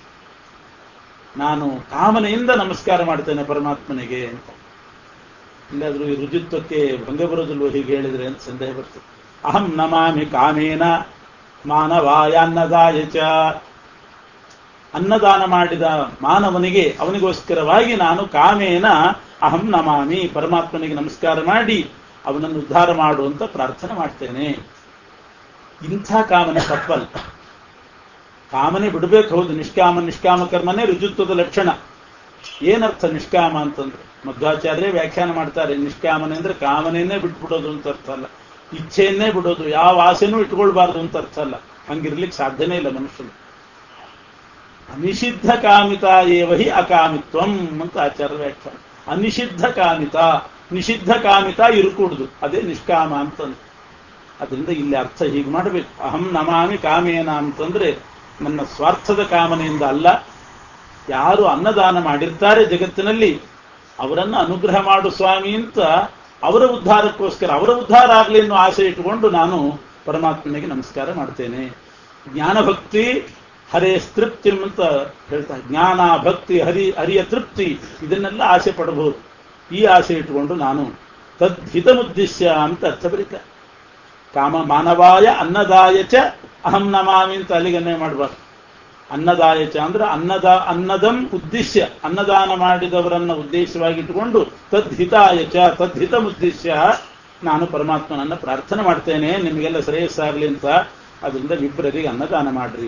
ನಾನು ಕಾಮನೆಯಿಂದ ನಮಸ್ಕಾರ ಮಾಡ್ತೇನೆ ಪರಮಾತ್ಮನಿಗೆ ಅಂತ ಇಲ್ಲಾದ್ರೂ ಈ ರುಜುತ್ವಕ್ಕೆ ಭಂಗ ಬರೋದಿಲ್ವೋ ಹೀಗೆ ಹೇಳಿದ್ರೆ ಅಂತ ಸಂದೇಹ ಬರ್ತದೆ ಅಹಂ ನಮಾಮಿ ಕಾಮೇನ ಮಾನವಾಯ ಅನ್ನದಾಯ ಚ ಅನ್ನದಾನ ಮಾಡಿದ ಮಾನವನಿಗೆ ಅವನಿಗೋಸ್ಕರವಾಗಿ ನಾನು ಕಾಮೇನ ಅಹಂ ನಮಾಮಿ ಪರಮಾತ್ಮನಿಗೆ ನಮಸ್ಕಾರ ಮಾಡಿ ಅವನನ್ನು ಉದ್ಧಾರ ಮಾಡು ಅಂತ ಪ್ರಾರ್ಥನೆ ಮಾಡ್ತೇನೆ ಇಂಥ ಕಾಮನೆ ತಪ್ಪಲ್ಲ ಕಾಮನೆ ಬಿಡಬೇಕು ಹೌದು ನಿಷ್ಕಾಮ ನಿಷ್ಕಾಮ ಕರ್ಮನೇ ರುಜುತ್ವದ ಲಕ್ಷಣ ಏನರ್ಥ ನಿಷ್ಕಾಮ ಅಂತಂದ್ರೆ ಮಧ್ವಾಚಾರ್ಯ ವ್ಯಾಖ್ಯಾನ ಮಾಡ್ತಾರೆ ನಿಷ್ಕಾಮನೆ ಅಂದ್ರೆ ಕಾಮನೆಯನ್ನೇ ಬಿಟ್ಬಿಡೋದು ಅಂತ ಅರ್ಥ ಅಲ್ಲ ಇಚ್ಛೆಯನ್ನೇ ಬಿಡೋದು ಯಾವ ಆಸೆನೂ ಇಟ್ಕೊಳ್ಬಾರ್ದು ಅಂತ ಅರ್ಥ ಅಲ್ಲ ಹಂಗಿರ್ಲಿಕ್ಕೆ ಸಾಧ್ಯನೇ ಇಲ್ಲ ಮನುಷ್ಯನು ಅನಿಷಿದ್ಧ ಕಾಮಿತ ಏವ ಹಿ ಅಕಾಮಿತ್ವಂ ಅಂತ ಆಚಾರ್ಯ ವ್ಯಾಖ್ಯಾನ ಅನಿಷಿದ್ಧ ಕಾಮಿತ ನಿಷಿದ್ಧ ಕಾಮಿತ ಇರುಕೂಡುದು ಅದೇ ನಿಷ್ಕಾಮ ಅಂತಂದು ಅದರಿಂದ ಇಲ್ಲಿ ಅರ್ಥ ಹೀಗೆ ಮಾಡಬೇಕು ಅಹಂ ನಮಾಮಿ ಕಾಮೇನ ಅಂತಂದ್ರೆ ನನ್ನ ಸ್ವಾರ್ಥದ ಕಾಮನೆಯಿಂದ ಅಲ್ಲ ಯಾರು ಅನ್ನದಾನ ಮಾಡಿರ್ತಾರೆ ಜಗತ್ತಿನಲ್ಲಿ ಅವರನ್ನು ಅನುಗ್ರಹ ಮಾಡು ಸ್ವಾಮಿ ಅಂತ ಅವರ ಉದ್ಧಾರಕ್ಕೋಸ್ಕರ ಅವರ ಉದ್ಧಾರ ಆಗಲಿ ಅನ್ನೋ ಆಸೆ ಇಟ್ಟುಕೊಂಡು ನಾನು ಪರಮಾತ್ಮನಿಗೆ ನಮಸ್ಕಾರ ಮಾಡ್ತೇನೆ ಜ್ಞಾನಭಕ್ತಿ ಹರೇ ತೃಪ್ತಿ ಅಂತ ಹೇಳ್ತಾರೆ ಜ್ಞಾನ ಭಕ್ತಿ ಹರಿ ಹರಿಯ ತೃಪ್ತಿ ಇದನ್ನೆಲ್ಲ ಆಸೆ ಪಡಬಹುದು ಈ ಆಸೆ ಇಟ್ಟುಕೊಂಡು ನಾನು ತದ್ಹಿತಮುದ್ದೇಶ್ಯ ಅಂತ ಅರ್ಥ ಬರೀತಾರೆ ಕಾಮ ಮಾನವಾಯ ಅನ್ನದಾಯ ಚ ಅಹಂ ನಮಾಮಿ ಅಂತ ಅಲ್ಲಿಗನ್ನೇ ಮಾಡಬಾರ್ದು ಅನ್ನದಾಯ ಚ ಅಂದ್ರೆ ಅನ್ನದ ಅನ್ನದಂ ಉದ್ದೇಶ್ಯ ಅನ್ನದಾನ ಮಾಡಿದವರನ್ನ ಉದ್ದೇಶವಾಗಿಟ್ಟುಕೊಂಡು ತದ್ಹಿತಾಯ ಚ ತದ್ಹಿತಮುದ್ದೇಶ್ಯ ನಾನು ಪರಮಾತ್ಮನನ್ನ ಪ್ರಾರ್ಥನೆ ಮಾಡ್ತೇನೆ ನಿಮಗೆಲ್ಲ ಶ್ರೇಯಸ್ಸಾಗಲಿ ಅಂತ ಅದರಿಂದ ವಿಪ್ರರಿಗೆ ಅನ್ನದಾನ ಮಾಡ್ರಿ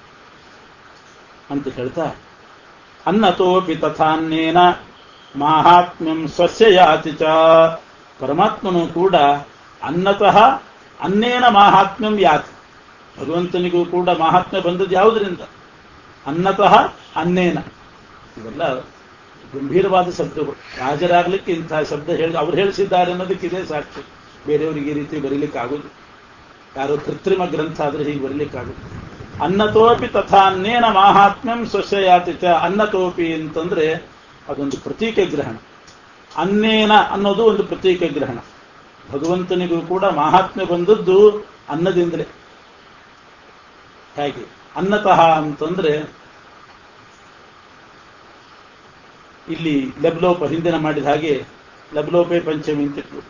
ಅಂತ ಹೇಳ್ತಾ ಅನ್ನತೋಪಿ ತಥಾನ್ನೇನ ಮಾಹಾತ್ಮ್ಯಂ ಸ್ವಸ್ಯ ಯಾತಿ ಚ ಪರಮಾತ್ಮನು ಕೂಡ ಅನ್ನತಃ ಅನ್ನೇನ ಮಾಹಾತ್ಮ್ಯಂ ಯಾತಿ ಭಗವಂತನಿಗೂ ಕೂಡ ಮಾಹಾತ್ಮ್ಯ ಬಂದದ್ದು ಯಾವುದರಿಂದ ಅನ್ನತಃ ಅನ್ನೇನ ಇವೆಲ್ಲ ಗಂಭೀರವಾದ ಶಬ್ದಗಳು ರಾಜರಾಗ್ಲಿಕ್ಕೆ ಇಂತಹ ಶಬ್ದ ಹೇಳಿ ಅವ್ರು ಹೇಳಿಸಿದ್ದಾರೆ ಅನ್ನೋದಕ್ಕೆ ಇದೇ ಸಾಕ್ಷಿ ಬೇರೆಯವರಿಗೆ ಈ ರೀತಿ ಬರೀಲಿಕ್ಕೆ ಆಗುದು ಯಾರೋ ಕೃತ್ರಿಮ ಗ್ರಂಥ ಆದ್ರೆ ಹೀಗೆ ಬರೀಲಿಕ್ಕಾಗುತ್ತೆ ಅನ್ನತೋಪಿ ತಥಾ ಅನ್ನೇನ ಮಾಹಾತ್ಮ್ಯಂ ಸ್ವಸ್ಯಯಾತಿ ಚ ಅನ್ನತೋಪಿ ಅಂತಂದ್ರೆ ಅದೊಂದು ಪ್ರತೀಕ ಗ್ರಹಣ ಅನ್ನೇನ ಅನ್ನೋದು ಒಂದು ಪ್ರತೀಕ ಗ್ರಹಣ ಭಗವಂತನಿಗೂ ಕೂಡ ಮಾಹಾತ್ಮ್ಯ ಬಂದದ್ದು ಅನ್ನದಿಂದಲೇ ಹೇಗೆ ಅನ್ನತಃ ಅಂತಂದ್ರೆ ಇಲ್ಲಿ ಲಬ್ಲೋಪ ಹಿಂದಿನ ಮಾಡಿದ ಹಾಗೆ ಲಬ್ಲೋಪೆ ಪಂಚಮಿ ಅಂತ ಇಟ್ಬಿಡು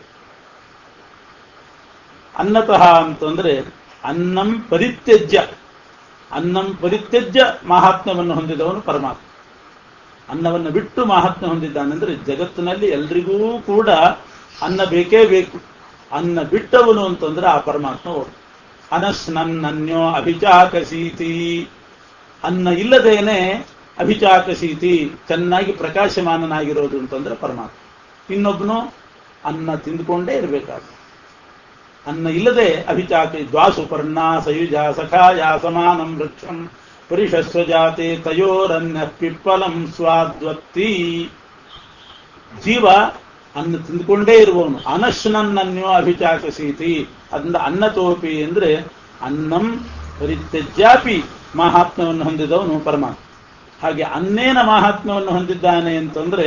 ಅನ್ನತಃ ಅಂತಂದ್ರೆ ಅನ್ನಂ ಪರಿತ್ಯಜ್ಯ ಅನ್ನಂ ಪರಿತ್ಯಜ್ಯ ಮಹಾತ್ಮ್ಯವನ್ನು ಹೊಂದಿದವನು ಪರಮಾತ್ಮ ಅನ್ನವನ್ನು ಬಿಟ್ಟು ಮಹಾತ್ಮ್ಯ ಹೊಂದಿದ್ದಾನೆಂದ್ರೆ ಜಗತ್ತಿನಲ್ಲಿ ಎಲ್ರಿಗೂ ಕೂಡ ಅನ್ನ ಬೇಕೇ ಬೇಕು ಅನ್ನ ಬಿಟ್ಟವನು ಅಂತಂದ್ರೆ ಆ ಪರಮಾತ್ಮ ಒಬ್ಬ ಅನಸ್ನನ್ನನ್ಯೋ ಅಭಿಚಾಕಸೀತಿ ಅನ್ನ ಇಲ್ಲದೇನೆ ಅಭಿಚಾಕಸೀತಿ ಚೆನ್ನಾಗಿ ಪ್ರಕಾಶಮಾನನಾಗಿರೋದು ಅಂತಂದ್ರೆ ಪರಮಾತ್ಮ ಇನ್ನೊಬ್ಬನು ಅನ್ನ ತಿಂದುಕೊಂಡೇ ಇರಬೇಕಾಗ ಅನ್ನ ಇಲ್ಲದೆ ಅಭಿಚಾಕ ದ್ವಾಸುಪರ್ಣ ಸಯುಜ ಸಖಾಯ ಸಮಾನಂ ವೃಕ್ಷಂ ಪರಿಷಸ್ವಜಾತೆ ತಯೋರನ್ಯ ಪಿಪ್ಪಲಂ ಸ್ವಾದ್ವತ್ತಿ ಜೀವ ಅನ್ನ ತಿಂದುಕೊಂಡೇ ಇರುವವನು ಅನಶ್ನನ್ನನ್ಯೋ ಅಭಿಚಾಕಸೀತಿ ಅದರಿಂದ ಅನ್ನತೋಪಿ ಅಂದ್ರೆ ಅನ್ನಂ ಪರಿತ್ಯಜ್ಯಾಪಿ ಮಹಾತ್ಮ್ಯವನ್ನು ಹೊಂದಿದವನು ಪರಮಾತ್ಮ ಹಾಗೆ ಅನ್ನೇನ ಮಹಾತ್ಮ್ಯವನ್ನು ಹೊಂದಿದ್ದಾನೆ ಅಂತಂದ್ರೆ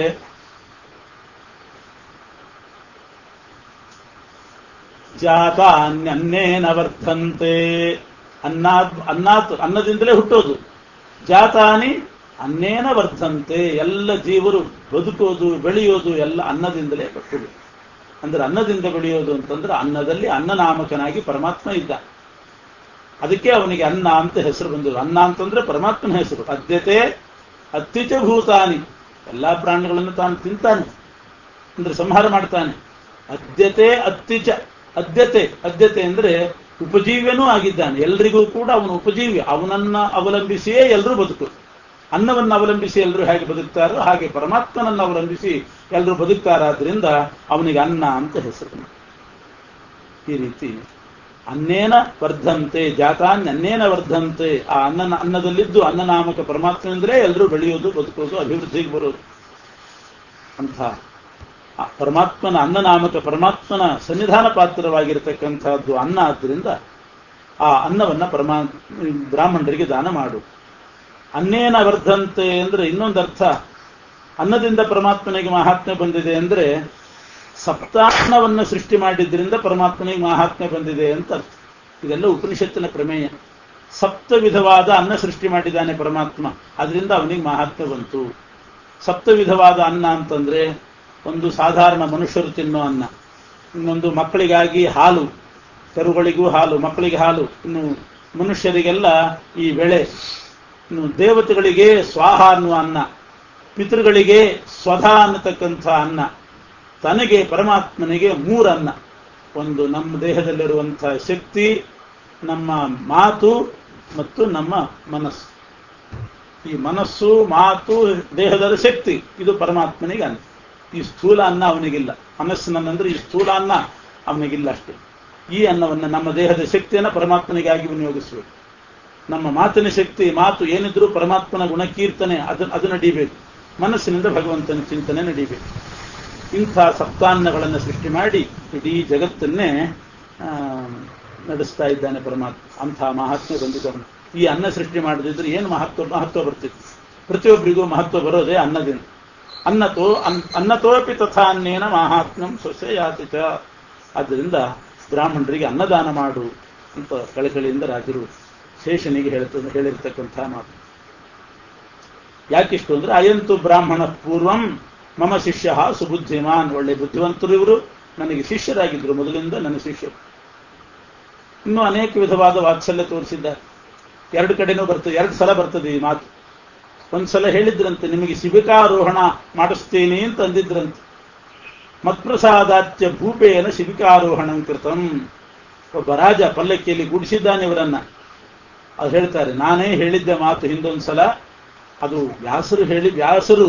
ಜಾತ ಅನ್ಯನ್ನೇನ ವರ್ತಂತೆ ಅನ್ನಾದ್ ಅನ್ನಾತ್ ಅನ್ನದಿಂದಲೇ ಹುಟ್ಟೋದು ಜಾತಾನಿ ಅನ್ನೇನ ವರ್ತಂತೆ ಎಲ್ಲ ಜೀವರು ಬದುಕೋದು ಬೆಳೆಯೋದು ಎಲ್ಲ ಅನ್ನದಿಂದಲೇ ಬರ್ತದೆ ಅಂದ್ರೆ ಅನ್ನದಿಂದ ಬೆಳೆಯೋದು ಅಂತಂದ್ರೆ ಅನ್ನದಲ್ಲಿ ಅನ್ನನಾಮಕನಾಗಿ ಪರಮಾತ್ಮ ಇದ್ದ ಅದಕ್ಕೆ ಅವನಿಗೆ ಅನ್ನ ಅಂತ ಹೆಸರು ಬಂದಿರು ಅನ್ನ ಅಂತಂದ್ರೆ ಪರಮಾತ್ಮನ ಹೆಸರು ಅದ್ಯತೆ ಅತ್ಯುಚ ಭೂತಾನಿ ಎಲ್ಲಾ ಪ್ರಾಣಿಗಳನ್ನು ತಾನು ತಿಂತಾನೆ ಅಂದ್ರೆ ಸಂಹಾರ ಮಾಡ್ತಾನೆ ಅದ್ಯತೆ ಅತ್ಯುಚ ಅದ್ಯತೆ ಅದ್ಯತೆ ಅಂದ್ರೆ ಉಪಜೀವ್ಯನೂ ಆಗಿದ್ದಾನೆ ಎಲ್ರಿಗೂ ಕೂಡ ಅವನು ಉಪಜೀವ್ಯ ಅವನನ್ನ ಅವಲಂಬಿಸಿಯೇ ಎಲ್ಲರೂ ಬದುಕು ಅನ್ನವನ್ನು ಅವಲಂಬಿಸಿ ಎಲ್ಲರೂ ಹೇಗೆ ಬದುಕ್ತಾರೋ ಹಾಗೆ ಪರಮಾತ್ಮನನ್ನು ಅವಲಂಬಿಸಿ ಎಲ್ಲರೂ ಬದುಕ್ತಾರಾದ್ರಿಂದ ಅವನಿಗೆ ಅನ್ನ ಅಂತ ಹೆಸರು ಈ ರೀತಿ ಅನ್ನೇನ ವರ್ಧಂತೆ ಜಾತಾನ್ಯ ಅನ್ನೇನ ವರ್ಧಂತೆ ಆ ಅನ್ನ ಅನ್ನದಲ್ಲಿದ್ದು ಅನ್ನನಾಮಕ ಪರಮಾತ್ಮನಿಂದಲೇ ಎಲ್ಲರೂ ಬೆಳೆಯೋದು ಬದುಕೋದು ಅಭಿವೃದ್ಧಿಗೆ ಬರೋದು ಅಂತ ಆ ಪರಮಾತ್ಮನ ಅನ್ನನಾಮಕ ಪರಮಾತ್ಮನ ಸನ್ನಿಧಾನ ಪಾತ್ರವಾಗಿರತಕ್ಕಂಥದ್ದು ಅನ್ನ ಆದ್ದರಿಂದ ಆ ಅನ್ನವನ್ನ ಪರಮಾ ಬ್ರಾಹ್ಮಣರಿಗೆ ದಾನ ಮಾಡು ಅನ್ನೇನ ವರ್ಧಂತೆ ಅಂದ್ರೆ ಇನ್ನೊಂದು ಅರ್ಥ ಅನ್ನದಿಂದ ಪರಮಾತ್ಮನಿಗೆ ಮಹಾತ್ಮೆ ಬಂದಿದೆ ಅಂದ್ರೆ ಸಪ್ತಾನ್ನವನ್ನು ಸೃಷ್ಟಿ ಮಾಡಿದ್ರಿಂದ ಪರಮಾತ್ಮನಿಗೆ ಮಹಾತ್ಮೆ ಬಂದಿದೆ ಅಂತ ಅರ್ಥ ಇದೆಲ್ಲ ಉಪನಿಷತ್ತಿನ ಪ್ರಮೇಯ ಸಪ್ತ ವಿಧವಾದ ಅನ್ನ ಸೃಷ್ಟಿ ಮಾಡಿದ್ದಾನೆ ಪರಮಾತ್ಮ ಅದರಿಂದ ಅವನಿಗೆ ಮಹಾತ್ಮೆ ಬಂತು ಸಪ್ತ ವಿಧವಾದ ಅನ್ನ ಅಂತಂದ್ರೆ ಒಂದು ಸಾಧಾರಣ ಮನುಷ್ಯರು ತಿನ್ನೋ ಅನ್ನ ಇನ್ನೊಂದು ಮಕ್ಕಳಿಗಾಗಿ ಹಾಲು ಕರುಗಳಿಗೂ ಹಾಲು ಮಕ್ಕಳಿಗೆ ಹಾಲು ಇನ್ನು ಮನುಷ್ಯರಿಗೆಲ್ಲ ಈ ಬೆಳೆ ಇನ್ನು ದೇವತೆಗಳಿಗೆ ಸ್ವಾಹ ಅನ್ನುವ ಅನ್ನ ಪಿತೃಗಳಿಗೆ ಸ್ವಧ ಅನ್ನತಕ್ಕಂಥ ಅನ್ನ ತನಗೆ ಪರಮಾತ್ಮನಿಗೆ ಮೂರನ್ನ ಒಂದು ನಮ್ಮ ದೇಹದಲ್ಲಿರುವಂತಹ ಶಕ್ತಿ ನಮ್ಮ ಮಾತು ಮತ್ತು ನಮ್ಮ ಮನಸ್ಸು ಈ ಮನಸ್ಸು ಮಾತು ದೇಹದ ಶಕ್ತಿ ಇದು ಪರಮಾತ್ಮನಿಗೆ ಅನ್ನ ಈ ಸ್ಥೂಲ ಅನ್ನ ಅವನಿಗಿಲ್ಲ ಮನಸ್ಸಿನಂದ್ರೆ ಈ ಸ್ಥೂಲ ಅನ್ನ ಅವನಿಗಿಲ್ಲ ಅಷ್ಟೇ ಈ ಅನ್ನವನ್ನು ನಮ್ಮ ದೇಹದ ಶಕ್ತಿಯನ್ನು ಪರಮಾತ್ಮನಿಗಾಗಿ ವಿನಿಯೋಗಿಸಬೇಕು ನಮ್ಮ ಮಾತಿನ ಶಕ್ತಿ ಮಾತು ಏನಿದ್ರೂ ಪರಮಾತ್ಮನ ಗುಣಕೀರ್ತನೆ ಅದು ಅದು ನಡೀಬೇಕು ಮನಸ್ಸಿನಿಂದ ಭಗವಂತನ ಚಿಂತನೆ ನಡೀಬೇಕು ಇಂಥ ಸಪ್ತಾನ್ನಗಳನ್ನು ಸೃಷ್ಟಿ ಮಾಡಿ ಇಡೀ ಜಗತ್ತನ್ನೇ ಆ, ನಡೆಸ್ತಾ ಇದ್ದಾನೆ ಪರಮಾತ್ಮ ಅಂಥ ಮಹಾತ್ಮೆ ಬಂದಿದ್ದವನು ಈ ಅನ್ನ ಸೃಷ್ಟಿ ಮಾಡದಿದ್ರೆ ಏನು ಮಹತ್ವ ಮಹತ್ವ ಬರ್ತಿತ್ತು ಪ್ರತಿಯೊಬ್ಬರಿಗೂ ಮಹತ್ವ ಬರೋದೇ ಅನ್ನದಿಂದ ಅನ್ನತೋ ಅನ್ ಅನ್ನತೋಪಿ ತಥಾ ಅನ್ನೇನ ಮಹಾತ್ಮ್ಯಂ ಸ್ವಸ್ಯ ಯಾತಿ ಚ ಆದ್ದರಿಂದ ಬ್ರಾಹ್ಮಣರಿಗೆ ಅನ್ನದಾನ ಮಾಡು ಅಂತ ಕಳಕಳಿಯಿಂದ ರಾಜರು ಶೇಷನಿಗೆ ಹೇಳ್ತ ಹೇಳಿರ್ತಕ್ಕಂಥ ಮಾತು ಯಾಕಿಷ್ಟು ಅಂದ್ರೆ ಅಯಂತು ಬ್ರಾಹ್ಮಣ ಪೂರ್ವಂ ಮಮ ಶಿಷ್ಯ ಸುಬುದ್ಧಿಮಾನ್ ಒಳ್ಳೆ ಬುದ್ಧಿವಂತರು ಇವರು ನನಗೆ ಶಿಷ್ಯರಾಗಿದ್ದರು ಮೊದಲಿಂದ ನನ್ನ ಶಿಷ್ಯರು ಇನ್ನೂ ಅನೇಕ ವಿಧವಾದ ವಾತ್ಸಲ್ಯ ತೋರಿಸಿದ್ದಾರೆ ಎರಡು ಕಡೆನೂ ಬರ್ತದೆ ಎರಡು ಸಲ ಬರ್ತದೆ ಈ ಮಾತು ಒಂದ್ಸಲ ಹೇಳಿದ್ರಂತೆ ನಿಮಗೆ ಶಿಬಿಕಾರೋಹಣ ಮಾಡಿಸ್ತೀನಿ ಅಂತ ಅಂದಿದ್ರಂತೆ ಮತ್ಪ್ರಸಾದಾತ್ಯ ಭೂಪೇನ ಶಿಬಿಕಾರೋಹಣಂ ಕೃತಂ ಒಬ್ಬ ರಾಜ ಪಲ್ಲಕ್ಕಿಯಲ್ಲಿ ಗುಡಿಸಿದ್ದಾನೆ ಇವರನ್ನ ಅದು ಹೇಳ್ತಾರೆ ನಾನೇ ಹೇಳಿದ್ದೆ ಮಾತು ಹಿಂದೊಂದ್ಸಲ ಅದು ವ್ಯಾಸರು ಹೇಳಿ ವ್ಯಾಸರು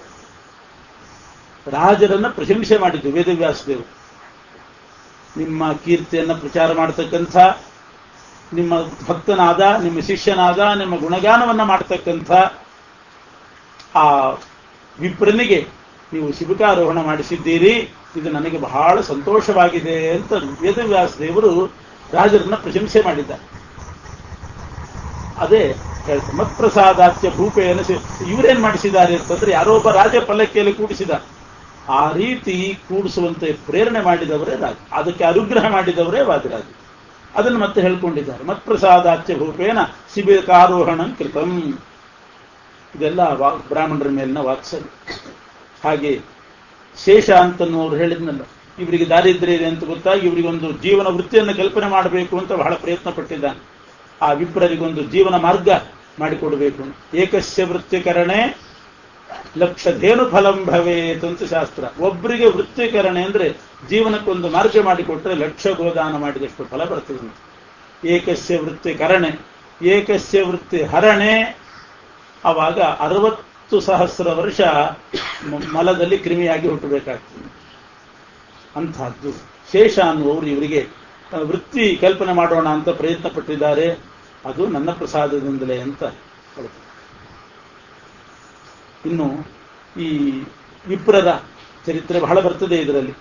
ರಾಜರನ್ನ ಪ್ರಶಂಸೆ ಮಾಡಿದ್ದು ವೇದವ್ಯಾಸದೇವರು ನಿಮ್ಮ ಕೀರ್ತಿಯನ್ನ ಪ್ರಚಾರ ಮಾಡತಕ್ಕಂಥ ನಿಮ್ಮ ಭಕ್ತನಾದ ನಿಮ್ಮ ಶಿಷ್ಯನಾದ ನಿಮ್ಮ ಗುಣಗಾನವನ್ನ ಮಾಡತಕ್ಕಂಥ ಆ ವಿಪ್ರನಿಗೆ ನೀವು ಶಿಬಿಕಾರೋಹಣ ಮಾಡಿಸಿದ್ದೀರಿ ಇದು ನನಗೆ ಬಹಳ ಸಂತೋಷವಾಗಿದೆ ಅಂತ ವೇದವ್ಯಾಸ ದೇವರು ರಾಜರನ್ನ ಪ್ರಶಂಸೆ ಮಾಡಿದ್ದಾರೆ ಅದೇ ಹೇಳ್ತಾರೆ ಮತ್ಪ್ರಸಾದಾತ್ಯ ಭೂಪೇನ ಶಿ- ಇವರೇನ್ ಮಾಡಿಸಿದ್ದಾರೆ ಅಂತಂದ್ರೆ ಯಾರೋ ಒಬ್ಬ ರಾಜ ಪಲ್ಲಕ್ಕಿಯಲ್ಲಿ ಕೂಡಿಸಿದ ಆ ರೀತಿ ಕೂಡಿಸುವಂತೆ ಪ್ರೇರಣೆ ಮಾಡಿದವರೇ ರಾಜ ಅದಕ್ಕೆ ಅನುಗ್ರಹ ಮಾಡಿದವರೇ ವಾದಿರಾಜ ಅದನ್ನು ಮತ್ತೆ ಹೇಳ್ಕೊಂಡಿದ್ದಾರೆ ಮತ್ಪ್ರಸಾದಾಚ್ಯ ಭೂಪೇನ ಶಿಬಿಕಾರೋಹಣ ಕೃತಂ ಇದೆಲ್ಲ ವಾ- ಬ್ರಾಹ್ಮಣರ ಮೇಲಿನ ವಾತ್ಸಲ್ಯ ಹಾಗೆ ಶೇಷ ಅಂತನ್ನುವರು ಹೇಳಿದ್ನಲ್ಲ ಇವರಿಗೆ ದಾರಿದ್ರ್ಯ ಇದೆ ಅಂತ ಗೊತ್ತಾಗಿ ಇವರಿಗೊಂದು ಜೀವನ ವೃತ್ತಿಯನ್ನು ಕಲ್ಪನೆ ಮಾಡಬೇಕು ಅಂತ ಬಹಳ ಪ್ರಯತ್ನ ಪಟ್ಟಿದ್ದಾನೆ ಆ ವಿಪ್ರರಿಗೊಂದು ಜೀವನ ಮಾರ್ಗ ಮಾಡಿಕೊಡಬೇಕು ಏಕಸ್ಯ ವೃತ್ತಿಕರಣೆ ಲಕ್ಷಧೇನು ಫಲಂ ಭವೇತ್ ಅಂತ ಶಾಸ್ತ್ರ ಒಬ್ಬರಿಗೆ ವೃತ್ತಿಕರಣೆ ಅಂದ್ರೆ ಜೀವನಕ್ಕೊಂದು ಮಾರ್ಗ ಮಾಡಿಕೊಟ್ರೆ ಲಕ್ಷ ಗೋದಾನ ಮಾಡಿದಷ್ಟು ಫಲ ಬರ್ತದೆ ಏಕಸ್ಯ ವೃತ್ತಿಕರಣೆ ಏಕಸ್ಯ ವೃತ್ತಿ ಹರಣೆ ಆವಾಗ ಅರವತ್ತು ಸಹಸ್ರ ವರ್ಷ ಮ- ಮಲದಲ್ಲಿ ಕ್ರಿಮಿಯಾಗಿ ಹುಟ್ಟಬೇಕಾಗ್ತದೆ ಅಂತಹದ್ದು ಶೇಷ ಅನ್ನುವರು ಇವರಿಗೆ ಆ, ವೃತ್ತಿ ಕಲ್ಪನೆ ಮಾಡೋಣ ಅಂತ ಪ್ರಯತ್ನ ಪಟ್ಟಿದ್ದಾರೆ ಅದು ನನ್ನ ಪ್ರಸಾದದಿಂದಲೇ ಅಂತ ಹೇಳ್ತಾರೆ ಇನ್ನು ಈ ವಿಪ್ರದ ಚರಿತ್ರೆ ಬಹಳ ಬರ್ತದೆ ಇದರಲ್ಲಿ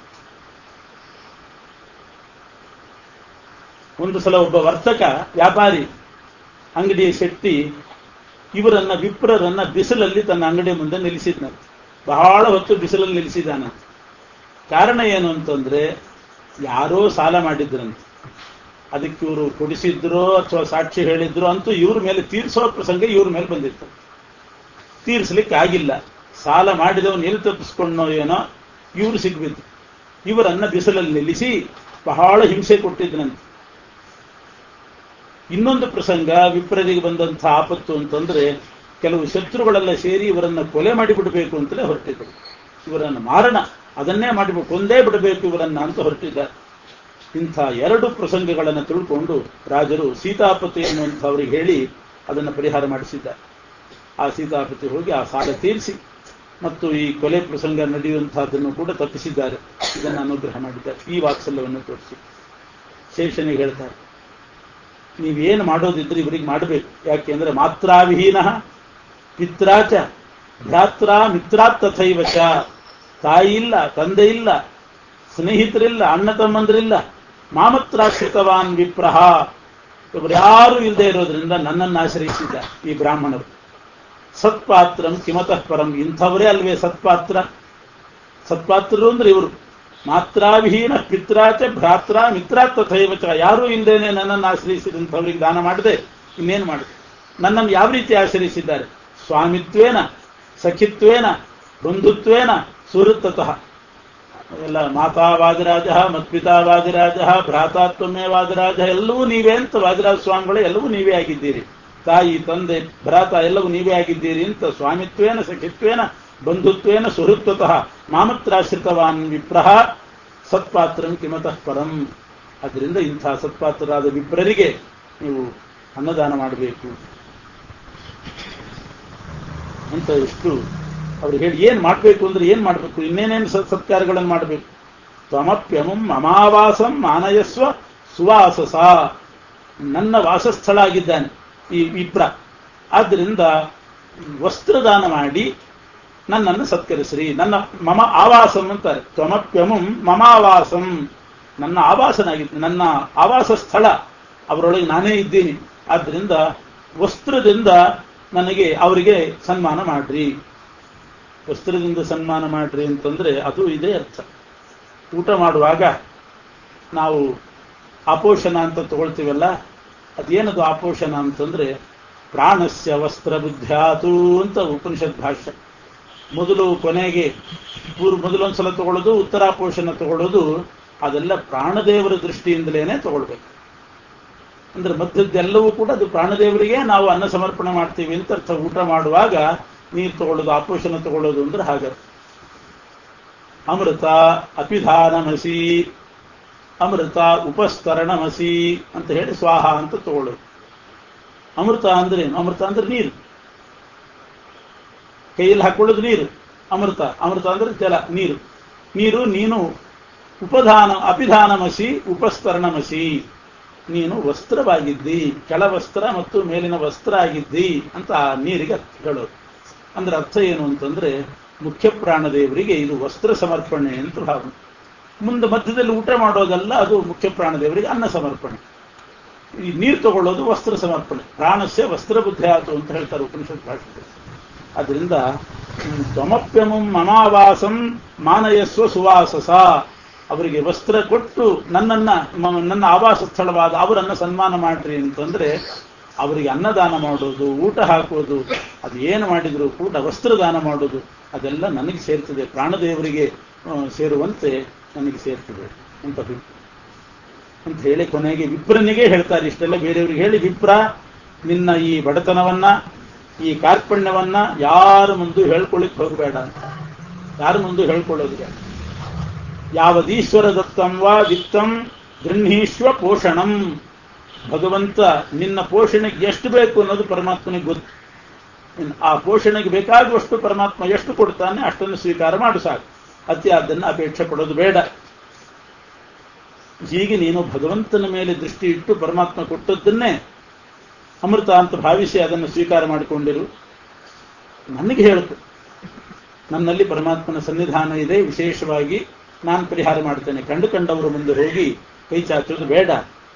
ಒಂದು ಸಲ ಒಬ್ಬ ವರ್ತಕ ವ್ಯಾಪಾರಿ ಅಂಗಡಿಯ ಶೆಟ್ಟಿ ಇವರನ್ನ ವಿಪ್ರರನ್ನ ಬಿಸಿಲಲ್ಲಿ ತನ್ನ ಅಂಗಡಿ ಮುಂದೆ ನಿಲ್ಲಿಸಿದ್ನಂತೆ ಬಹಳ ಹೊತ್ತು ಬಿಸಿಲಲ್ಲಿ ನಿಲ್ಲಿಸಿದಾನಂತೆ ಕಾರಣ ಏನು ಅಂತಂದ್ರೆ ಯಾರೋ ಸಾಲ ಮಾಡಿದ್ರಂತೆ ಅದಕ್ಕೆ ಇವರು ಕೊಡಿಸಿದ್ರೋ ಅಥವಾ ಸಾಕ್ಷಿ ಹೇಳಿದ್ರು ಅಂತೂ ಇವ್ರ ಮೇಲೆ ತೀರ್ಸೋ ಪ್ರಸಂಗ ಇವ್ರ ಮೇಲೆ ಬಂದಿತ್ತು ತೀರಿಸಲಿಕ್ಕೆ ಆಗಿಲ್ಲ ಸಾಲ ಮಾಡಿದವನು ಎಲ್ಲಿ ತಪ್ಪಿಸ್ಕೊಂಡೋ ಏನೋ ಇವರು ಸಿಗ್ಬಿದ್ದು ಇವರನ್ನ ಬಿಸಿಲಲ್ಲಿ ನಿಲ್ಲಿಸಿ ಬಹಳ ಹಿಂಸೆ ಕೊಟ್ಟಿದ್ರಂತೆ ಇನ್ನೊಂದು ಪ್ರಸಂಗ ವಿಪ್ರರಿಗೆ ಬಂದಂತಹ ಆಪತ್ತು ಅಂತಂದ್ರೆ ಕೆಲವು ಶತ್ರುಗಳೆಲ್ಲ ಸೇರಿ ಇವರನ್ನ ಕೊಲೆ ಮಾಡಿಬಿಡಬೇಕು ಅಂತಲೇ ಹೊರಟಿದ್ರು ಇವರನ್ನ ಮಾರಣ ಅದನ್ನೇ ಮಾಡಿಬಿಟ್ಟು ಕೊಂದೇ ಬಿಡಬೇಕು ಇವರನ್ನ ಅಂತ ಹೊರಟಿದ್ದಾರೆ ಇಂಥ ಎರಡು ಪ್ರಸಂಗಗಳನ್ನು ತಿಳ್ಕೊಂಡು ರಾಜರು ಸೀತಾಪತಿ ಎನ್ನುವಂಥವ್ರಿಗೆ ಹೇಳಿ ಅದನ್ನು ಪರಿಹಾರ ಮಾಡಿಸಿದ್ದಾರೆ ಆ ಸೀತಾಪತಿ ಹೋಗಿ ಆ ಸಾಲ ತೀರಿಸಿ ಮತ್ತು ಈ ಕೊಲೆ ಪ್ರಸಂಗ ನಡೆಯುವಂತಹದ್ದನ್ನು ಕೂಡ ತಪ್ಪಿಸಿದ್ದಾರೆ ಇದನ್ನು ಅನುಗ್ರಹ ಮಾಡಿದ್ದಾರೆ ಈ ವಾತ್ಸಲ್ಯವನ್ನು ತೋರಿಸಿ ಶೇಷನಿಗೆ ಹೇಳ್ತಾರೆ ನೀವೇನು ಮಾಡೋದಿದ್ರೆ ಇವರಿಗೆ ಮಾಡಬೇಕು ಯಾಕೆಂದ್ರೆ ಮಾತ್ರಾವಿಹೀನ ಪಿತ್ರಾಚ ಭ್ರಾತ್ರ ಮಿತ್ರಾತ್ ತಥೈವ ಚ ತಾಯಿ ಇಲ್ಲ ತಂದೆ ಇಲ್ಲ ಸ್ನೇಹಿತರಿಲ್ಲ ಅಣ್ಣ ತಮ್ಮಂದ್ರಿಲ್ಲ ಮಾಮತ್ರಾಶ್ರಿತವಾನ್ ವಿಪ್ರಹ ಇವರು ಯಾರು ಇಲ್ಲದೆ ಇರೋದ್ರಿಂದ ನನ್ನನ್ನು ಆಶ್ರಯಿಸಿದ್ದ ಈ ಬ್ರಾಹ್ಮಣರು ಸತ್ಪಾತ್ರಂ ಕಿಮತಃ ಪರಂ ಇಂಥವರೇ ಅಲ್ವೇ ಸತ್ಪಾತ್ರ ಸತ್ಪಾತ್ರರು ಅಂದ್ರೆ ಇವರು ಮಾತ್ರಾವಿಹೀನ ಪಿತ್ರಾಚ ಭ್ರಾತ್ರ ಮಿತ್ರ ತಥೈವ ಚ ಯಾರೂ ಇಲ್ಲದೇನೆ ನನ್ನನ್ನು ಆಶ್ರಯಿಸಿದಂಥವ್ರಿಗೆ ದಾನ ಮಾಡದೆ ಇನ್ನೇನು ಮಾಡಿದೆ ನನ್ನನ್ನು ಯಾವ ರೀತಿ ಆಶ್ರಯಿಸಿದ್ದಾರೆ ಸ್ವಾಮಿತ್ವೇನ ಸಖಿತ್ವೇನ ಬಂಧುತ್ವೇನ ಸುಹೃತ್ತತಃ ಎಲ್ಲ ಮಾತಾ ವಾದಿರಾಜ ಮತ್ಪಿತಾ ವಾದಿರಾಜ ಭ್ರಾತಾತ್ವಮೇ ವಾದಿರಾಜ ಎಲ್ಲವೂ ನೀವೇ ಅಂತ ವಾದಿರಾಜ ಸ್ವಾಮಿಗಳೇ ಎಲ್ಲವೂ ನೀವೇ ಆಗಿದ್ದೀರಿ ತಾಯಿ ತಂದೆ ಭ್ರಾತ ಎಲ್ಲವೂ ನೀವೇ ಆಗಿದ್ದೀರಿ ಅಂತ ಸ್ವಾಮಿತ್ವೇನ ಸಖಿತ್ವೇನ ಬಂಧುತ್ವೇನ ಸುಹೃತ್ವತಃ ಮಾಮತ್ರಾಶ್ರಿತವಾನ್ ವಿಪ್ರಹ ಸತ್ಪಾತ್ರಂ ಕಿಮತಃ ಪರಂ ಅದರಿಂದ ಇಂಥ ಸತ್ಪಾತ್ರರಾದ ವಿಪ್ರರಿಗೆ ನೀವು ಅನ್ನದಾನ ಮಾಡಬೇಕು ಅಂತ ಎಷ್ಟು ಅವ್ರು ಹೇಳಿ ಏನ್ ಮಾಡಬೇಕು ಅಂದ್ರೆ ಏನ್ ಮಾಡಬೇಕು ಇನ್ನೇನೇನು ಸತ್ ಸತ್ಕಾರಗಳನ್ನು ಮಾಡಬೇಕು ತ್ವಮಪ್ಯಮಂ ಮಮಾವಾಸಂ ಮಾನಯಸ್ವ ಸುವಾಸಸ ನನ್ನ ವಾಸಸ್ಥಳ ಆಗಿದ್ದಾನೆ ಈ ವಿಪ್ರ ಆದ್ದರಿಂದ ವಸ್ತ್ರದಾನ ಮಾಡಿ ನನ್ನನ್ನು ಸತ್ಕರಿಸ್ರಿ ನನ್ನ ಮಮ ಆವಾಸಂ ಅಂತಾರೆ ತ್ವಮಪ್ಯಮಂ ಮಮಾವಾಸಂ ನನ್ನ ಆವಾಸನಾಗಿದ್ದು ನನ್ನ ಆವಾಸ ಸ್ಥಳ ಅವರೊಳಗೆ ನಾನೇ ಇದ್ದೀನಿ ಆದ್ದರಿಂದ ವಸ್ತ್ರದಿಂದ ನನಗೆ ಅವರಿಗೆ ಸನ್ಮಾನ ಮಾಡ್ರಿ ವಸ್ತ್ರದಿಂದ ಸನ್ಮಾನ ಮಾಡ್ರಿ ಅಂತಂದ್ರೆ ಅದು ಇದೇ ಅರ್ಥ ಊಟ ಮಾಡುವಾಗ ನಾವು ಆಪೋಷಣ ಅಂತ ತಗೊಳ್ತೀವಲ್ಲ ಅದೇನದು ಆಪೋಷಣ ಅಂತಂದ್ರೆ ಪ್ರಾಣಸ್ಯ ವಸ್ತ್ರ ಬುದ್ಧ್ಯಾತು ಅಂತ ಉಪನಿಷತ್ ಭಾಷ್ಯ ಮೊದಲು ಕೊನೆಗೆ ಪೂರ್ವ ಮೊದಲೊಂದ್ಸಲ ತಗೊಳ್ಳೋದು ಉತ್ತರಾಪೋಷಣ ತಗೊಳ್ಳೋದು ಅದೆಲ್ಲ ಪ್ರಾಣದೇವರ ದೃಷ್ಟಿಯಿಂದಲೇನೆ ತಗೊಳ್ಬೇಕು ಅಂದ್ರೆ ಮಧ್ಯದ್ದೆಲ್ಲವೂ ಕೂಡ ಅದು ಪ್ರಾಣದೇವರಿಗೆ ನಾವು ಅನ್ನ ಸಮರ್ಪಣೆ ಮಾಡ್ತೀವಿ ಅಂತ ಅರ್ಥ ಊಟ ಮಾಡುವಾಗ ನೀರು ತಗೊಳ್ಳೋದು ಆಪೋಷಣ ತಗೊಳ್ಳೋದು ಅಂದ್ರೆ ಹಾಗೆ ಅಮೃತ ಅಪಿಧಾನಮಸಿ ಅಮೃತ ಉಪಸ್ತರಣಮಸಿ ಅಂತ ಹೇಳಿ ಸ್ವಾಹ ಅಂತ ತಗೊಳ್ಳೋದು ಅಮೃತ ಅಂದ್ರೆ ಏನು ಅಮೃತ ಅಂದ್ರೆ ನೀರು ಕೈಯಲ್ಲಿ ಹಾಕೊಳ್ಳೋದು ನೀರು ಅಮೃತ ಅಮೃತ ಅಂದ್ರೆ ಜಲ ನೀರು ನೀರು ನೀನು ಉಪಧಾನ ಅಪಿಧಾನಮಸಿ ಉಪಸ್ತರಣಮಸಿ ನೀನು ವಸ್ತ್ರವಾಗಿದ್ದಿ ಕೆಳ ವಸ್ತ್ರ ಮತ್ತು ಮೇಲಿನ ವಸ್ತ್ರ ಆಗಿದ್ದಿ ಅಂತ ಆ ನೀರಿಗೆ ಹೇಳೋದು ಅಂದ್ರೆ ಅರ್ಥ ಏನು ಅಂತಂದ್ರೆ ಮುಖ್ಯ ಪ್ರಾಣದೇವರಿಗೆ ಇದು ವಸ್ತ್ರ ಸಮರ್ಪಣೆ ಅಂತ ಭಾವನೆ ಮುಂದೆ ಮಧ್ಯದಲ್ಲಿ ಊಟ ಮಾಡೋದಲ್ಲ ಅದು ಮುಖ್ಯ ಪ್ರಾಣದೇವರಿಗೆ ಅನ್ನ ಸಮರ್ಪಣೆ ಈ ನೀರು ತಗೊಳ್ಳೋದು ವಸ್ತ್ರ ಸಮರ್ಪಣೆ ಪ್ರಾಣಸ್ಯ ವಸ್ತ್ರ ಬುದ್ಧಿ ಆತು ಅಂತ ಹೇಳ್ತಾರೆ ಉಪನಿಷತ್ ಭಾಷೆಯಲ್ಲಿ ಅದರಿಂದ ತ್ವಮಪ್ಯಮಂ ಮಮಾವಾಸಂ ಮಾನಯಸ್ವ ಸುವಾಸಸ ಅವರಿಗೆ ವಸ್ತ್ರ ಕೊಟ್ಟು ನನ್ನನ್ನ ನನ್ನ ಆವಾಸ ಸ್ಥಳವಾದ ಅವರನ್ನ ಸನ್ಮಾನ ಮಾಡ್ರಿ ಅಂತಂದ್ರೆ ಅವರಿಗೆ ಅನ್ನದಾನ ಮಾಡೋದು ಊಟ ಹಾಕೋದು ಅದು ಏನು ಮಾಡಿದ್ರು ಕೂಡ ವಸ್ತ್ರದಾನ ಮಾಡೋದು ಅದೆಲ್ಲ ನನಗೆ ಸೇರ್ತದೆ ಪ್ರಾಣದೇವರಿಗೆ ಸೇರುವಂತೆ ನನಗೆ ಸೇರ್ತದೆ ಅಂತ ಅಂತ ಹೇಳಿ ಕೊನೆಗೆ ವಿಪ್ರನಿಗೆ ಹೇಳ್ತಾರೆ ಇಷ್ಟೆಲ್ಲ ಬೇರೆಯವ್ರಿಗೆ ಹೇಳಿ ವಿಪ್ರ ನಿನ್ನ ಈ ಬಡತನವನ್ನ ಈ ಕಾರ್ಪಣ್ಯವನ್ನ ಯಾರ ಮುಂದೆ ಹೇಳ್ಕೊಳ್ಳಿಕ್ ಹೋಗಬೇಡ ಅಂತ ಯಾರ ಮುಂದೆ ಹೇಳ್ಕೊಳ್ಳೋದಿಲ್ಲ ಯಾವದೀಶ್ವರ ದತ್ತಂ ವಾ ವಿತ್ತಂ ಗೃಹೀಶ್ವ ಪೋಷಣಂ ಭಗವಂತ ನಿನ್ನ ಪೋಷಣೆಗೆ ಎಷ್ಟು ಬೇಕು ಅನ್ನೋದು ಪರಮಾತ್ಮನಿಗೆ ಗೊತ್ತು ಆ ಪೋಷಣೆಗೆ ಬೇಕಾಗುವಷ್ಟು ಪರಮಾತ್ಮ ಎಷ್ಟು ಕೊಡ್ತಾನೆ ಅಷ್ಟನ್ನು ಸ್ವೀಕಾರ ಮಾಡು ಸಾಕು ಅತಿಯಾದ್ದನ್ನು ಅಪೇಕ್ಷೆ ಪಡೋದು ಬೇಡ ಹೀಗೆ ನೀನು ಭಗವಂತನ ಮೇಲೆ ದೃಷ್ಟಿ ಇಟ್ಟು ಪರಮಾತ್ಮ ಕೊಟ್ಟದ್ದನ್ನೇ ಅಮೃತ ಅಂತ ಭಾವಿಸಿ ಅದನ್ನು ಸ್ವೀಕಾರ ಮಾಡಿಕೊಂಡಿರು ನನಗೆ ಹೇಳ್ತು ನನ್ನಲ್ಲಿ ಪರಮಾತ್ಮನ ಸನ್ನಿಧಾನ ಇದೆ ವಿಶೇಷವಾಗಿ ನಾನು ಪರಿಹಾರ ಮಾಡ್ತೇನೆ ಕಂಡು ಕಂಡವರ ಮುಂದೆ ಹೋಗಿ ಕೈ ಚಾಚೋದು ಬೇಡ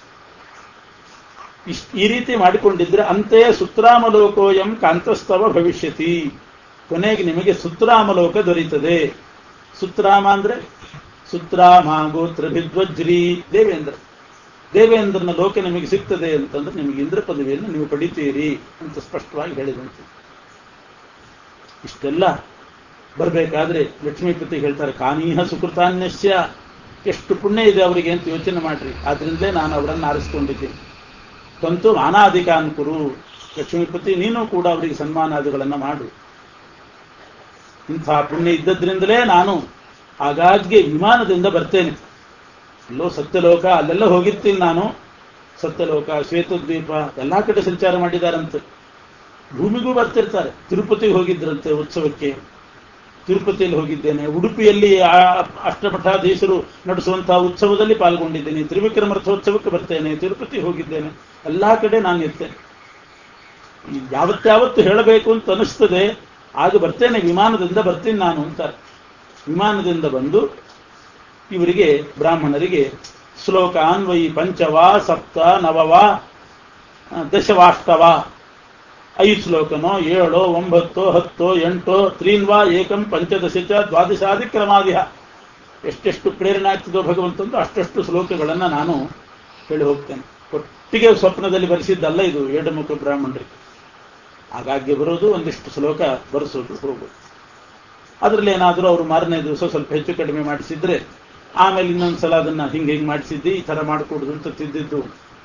ಈ ರೀತಿ ಮಾಡಿಕೊಂಡಿದ್ರೆ ಅಂತೆಯ ಸುತ್ರಾಮಲೋಕೋಯಂ ಕಾಂತಸ್ತವ ಭವಿಷ್ಯತಿ ಕೊನೆಗೆ ನಿಮಗೆ ಸುತ್ರಾಮಲೋಕ ದೊರೀತದೆ ಸುತ್ರಾಮ ಅಂದ್ರೆ ಸುತ್ರಾಮ ಗೋತ್ರಭಿದ್ವಜ್ರಿ ದೇವೇಂದ್ರ ದೇವೇಂದ್ರನ ಲೋಕ ನಿಮಗೆ ಸಿಗ್ತದೆ ಅಂತಂದ್ರೆ ನಿಮಗೆ ಇಂದ್ರ ಪದವಿಯನ್ನು ನೀವು ಪಡಿತೀರಿ ಅಂತ ಸ್ಪಷ್ಟವಾಗಿ ಹೇಳಿದಂತೆ ಇಷ್ಟೆಲ್ಲ ಬರಬೇಕಾದ್ರೆ ಲಕ್ಷ್ಮೀಪತಿ ಹೇಳ್ತಾರೆ ಕಾನೀಹ ಸುಕೃತಾನ್ಯಸ್ಯ ಎಷ್ಟು ಪುಣ್ಯ ಇದೆ ಅವರಿಗೆ ಅಂತ ಯೋಚನೆ ಮಾಡ್ರಿ ಆದ್ರಿಂದಲೇ ನಾನು ಅವರನ್ನು ಆರಿಸ್ಕೊಂಡಿದ್ದೀನಿ ತಂತು ಮಾನಾಧಿಕಾನ್ಕುರು ಲಕ್ಷ್ಮೀಪತಿ ನೀನು ಕೂಡ ಅವರಿಗೆ ಸನ್ಮಾನಾದಿಗಳನ್ನು ಮಾಡು ಇಂಥ ಪುಣ್ಯ ಇದ್ದದ್ರಿಂದಲೇ ನಾನು ಆಗಾಗ್ಗೆ ವಿಮಾನದಿಂದ ಬರ್ತೇನೆ ಎಲ್ಲೋ ಸತ್ಯಲೋಕ ಅಲ್ಲೆಲ್ಲ ಹೋಗಿರ್ತೀನಿ ನಾನು ಸತ್ಯಲೋಕ ಶ್ವೇತದ್ವೀಪ ಎಲ್ಲಾ ಕಡೆ ಸಂಚಾರ ಮಾಡಿದಾರಂತೆ ಭೂಮಿಗೂ ಬರ್ತಿರ್ತಾರೆ ತಿರುಪತಿಗೆ ಹೋಗಿದ್ರಂತೆ ಉತ್ಸವಕ್ಕೆ ತಿರುಪತಿಯಲ್ಲಿ ಹೋಗಿದ್ದೇನೆ ಉಡುಪಿಯಲ್ಲಿ ಅಷ್ಟಮಠಾಧೀಶರು ನಡೆಸುವಂತಹ ಉತ್ಸವದಲ್ಲಿ ಪಾಲ್ಗೊಂಡಿದ್ದೇನೆ ತ್ರಿವಿಕ್ರಮ ರಥೋತ್ಸವಕ್ಕೆ ಬರ್ತೇನೆ ತಿರುಪತಿ ಹೋಗಿದ್ದೇನೆ ಎಲ್ಲಾ ಕಡೆ ನಾನು ಇರ್ತೇನೆ ಯಾವತ್ತಾವತ್ತು ಹೇಳಬೇಕು ಅಂತ ಅನಿಸ್ತದೆ ಆಗ ಬರ್ತೇನೆ ವಿಮಾನದಿಂದ ಬರ್ತೀನಿ ನಾನು ಅಂತಾರೆ ವಿಮಾನದಿಂದ ಬಂದು ಇವರಿಗೆ ಬ್ರಾಹ್ಮಣರಿಗೆ ಶ್ಲೋಕ ಅನ್ವಯಿ ಪಂಚವ ಸಪ್ತ ನವವ ದಶವಾಷ್ಟವ ಐದು ಶ್ಲೋಕನೋ ಏಳೋ ಒಂಬತ್ತೋ ಹತ್ತೋ ಎಂಟೋ ತ್ರೀನ್ವಾ ಏಕಂ ಪಂಚದಶ ಚ ದ್ವಾದಶಾದಿ ಕ್ರಮಾದಿಹ ಎಷ್ಟೆಷ್ಟು ಪ್ರೇರಣೆ ಆಗ್ತದೋ ಭಗವಂತಂದು ಅಷ್ಟಷ್ಟು ಶ್ಲೋಕಗಳನ್ನು ನಾನು ಹೇಳಿ ಹೋಗ್ತೇನೆ ಒಟ್ಟಿಗೆ ಸ್ವಪ್ನದಲ್ಲಿ ಬರೆಸಿದ್ದಲ್ಲ ಇದು ಏಡಮುಖ ಬ್ರಾಹ್ಮಣರಿಗೆ ಆಗಾಗ್ಗೆ ಬರೋದು ಒಂದಿಷ್ಟು ಶ್ಲೋಕ ಬರೆಸೋದು ಹೋಗೋದು ಅದರಲ್ಲಿ ಏನಾದರೂ ಅವರು ಮಾರನೇ ದಿವಸ ಸ್ವಲ್ಪ ಹೆಚ್ಚು ಕಡಿಮೆ ಮಾಡಿಸಿದ್ರೆ ಆಮೇಲೆ ಇನ್ನೊಂದ್ಸಲ ಅದನ್ನ ಹಿಂಗೆ ಹಿಂಗೆ ಮಾಡಿಸಿದ್ದಿ ಈ ತರ ಮಾಡಿಕೊಡುದು ಅಂತ ತಿದ್ದಿದ್ದು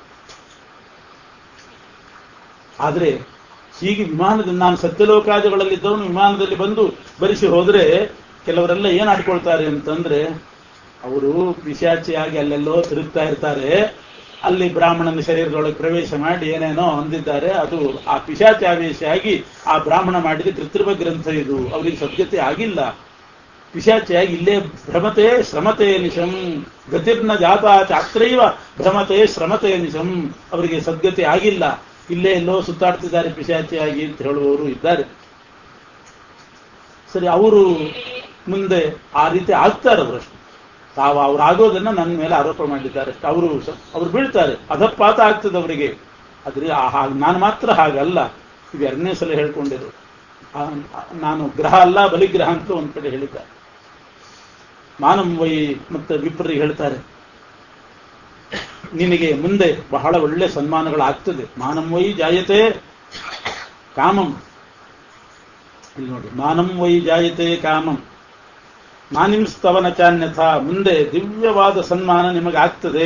ಆದ್ರೆ ಹೀಗೆ ವಿಮಾನದಿಂದ ನಾನು ಸತ್ಯಲೋಕಾದಿಗಳಲ್ಲಿದ್ದವನು ವಿಮಾನದಲ್ಲಿ ಬಂದು ಬರಿಸಿ ಹೋದ್ರೆ ಕೆಲವರೆಲ್ಲ ಏನ್ ಆಡ್ಕೊಳ್ತಾರೆ ಅಂತಂದ್ರೆ ಅವರು ಪಿಶಾಚಿಯಾಗಿ ಅಲ್ಲೆಲ್ಲೋ ತಿರುಗ್ತಾ ಇರ್ತಾರೆ ಅಲ್ಲಿ ಬ್ರಾಹ್ಮಣನ ಶರೀರದೊಳಗೆ ಪ್ರವೇಶ ಮಾಡಿ ಏನೇನೋ ಹೊಂದಿದ್ದಾರೆ ಅದು ಆ ಪಿಶಾಚಿ ಆವೇಶ ಆಗಿ ಆ ಬ್ರಾಹ್ಮಣ ಮಾಡಿದ ಕೃತ್ರಿಮ ಗ್ರಂಥ ಇದು ಅವರಿಗೆ ಸದ್ಯತೆ ಆಗಿಲ್ಲ ಪಿಶಾಚಿಯಾಗಿ ಇಲ್ಲೇ ಭ್ರಮತೆ ಶ್ರಮತೆ ನಿಶಂ ಗತಿರ್ನ ಜಾತ ಚಾತ್ರೈವ ಭ್ರಮತೆ ಶ್ರಮತೆ ನಿಶಂ ಅವರಿಗೆ ಸದ್ಗತೆ ಆಗಿಲ್ಲ ಇಲ್ಲೇ ಎಲ್ಲೋ ಸುತ್ತಾಡ್ತಿದ್ದಾರೆ ಪಿಶಾಚಿಯಾಗಿ ಅಂತ ಹೇಳುವವರು ಇದ್ದಾರೆ ಸರಿ ಅವರು ಮುಂದೆ ಆ ರೀತಿ ಆಗ್ತಾರೆ ಅವರಷ್ಟು ತಾವು ಅವ್ರು ಆಗೋದನ್ನ ನನ್ನ ಮೇಲೆ ಆರೋಪ ಮಾಡಿದ್ದಾರೆ ಅವರು ಅವ್ರು ಬೀಳ್ತಾರೆ ಅಧಪಾತ ಆಗ್ತದೆ ಅವರಿಗೆ ಆದ್ರೆ ಹಾಗೆ ನಾನು ಮಾತ್ರ ಹಾಗಲ್ಲ ಇದು ಎರಡನೇ ಸಲ ಹೇಳ್ಕೊಂಡಿರು ನಾನು ಗ್ರಹ ಅಲ್ಲ ಬಲಿಗ್ರಹ ಅಂತ ಒಂದ್ ಕಡೆ ಹೇಳಿದ್ದಾರೆ ಮಾನಂ ವೈ ಮತ್ತೆ ವಿಪ್ರರಿಗೆ ಹೇಳ್ತಾರೆ ನಿನಗೆ ಮುಂದೆ ಬಹಳ ಒಳ್ಳೆ ಸನ್ಮಾನಗಳಾಗ್ತದೆ ಮಾನಂ ವೈ ಜಾಯತೆ ಕಾಮಂ ಇಲ್ಲಿ ನೋಡಿ ಮಾನಂ ವೈ ಜಾಯತೆ ಕಾಮಂ ಮಾನಿಂ ಸ್ತವನ ಚಾನ್ಯಥ ಮುಂದೆ ದಿವ್ಯವಾದ ಸನ್ಮಾನ ನಿಮಗಾಗ್ತದೆ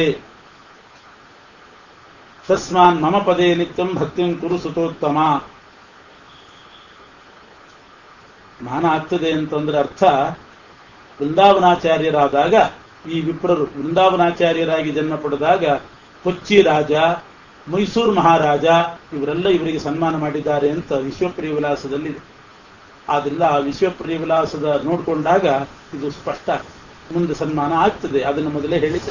ತಸ್ಮಾನ್ ಮಮ ಪದೇ ನಿತ್ಯಂ ಭಕ್ತಿಂ ಕುರು ಸುತೋತ್ತಮ ಮಾನ ಆಗ್ತದೆ ಅಂತಂದ್ರೆ ಅರ್ಥ ವೃಂದಾವನಾಚಾರ್ಯರಾದಾಗ ಈ ವಿಪ್ರರು ವೃಂದಾವನಾಚಾರ್ಯರಾಗಿ ಜನ್ಮ ಪಡೆದಾಗ ಕೊಚ್ಚಿ ರಾಜ ಮೈಸೂರು ಮಹಾರಾಜ ಇವರೆಲ್ಲ ಇವರಿಗೆ ಸನ್ಮಾನ ಮಾಡಿದ್ದಾರೆ ಅಂತ ವಿಶ್ವಪ್ರಿಯ ವಿಲಾಸದಲ್ಲಿದೆ ಆದ್ರಿಂದ ಆ ವಿಶ್ವಪ್ರಿಯ ವಿಲಾಸದ ನೋಡಿಕೊಂಡಾಗ ಇದು ಸ್ಪಷ್ಟ ಮುಂದೆ ಸನ್ಮಾನ ಆಗ್ತದೆ ಅದನ್ನು ಮೊದಲೇ ಹೇಳಿದ್ದೆ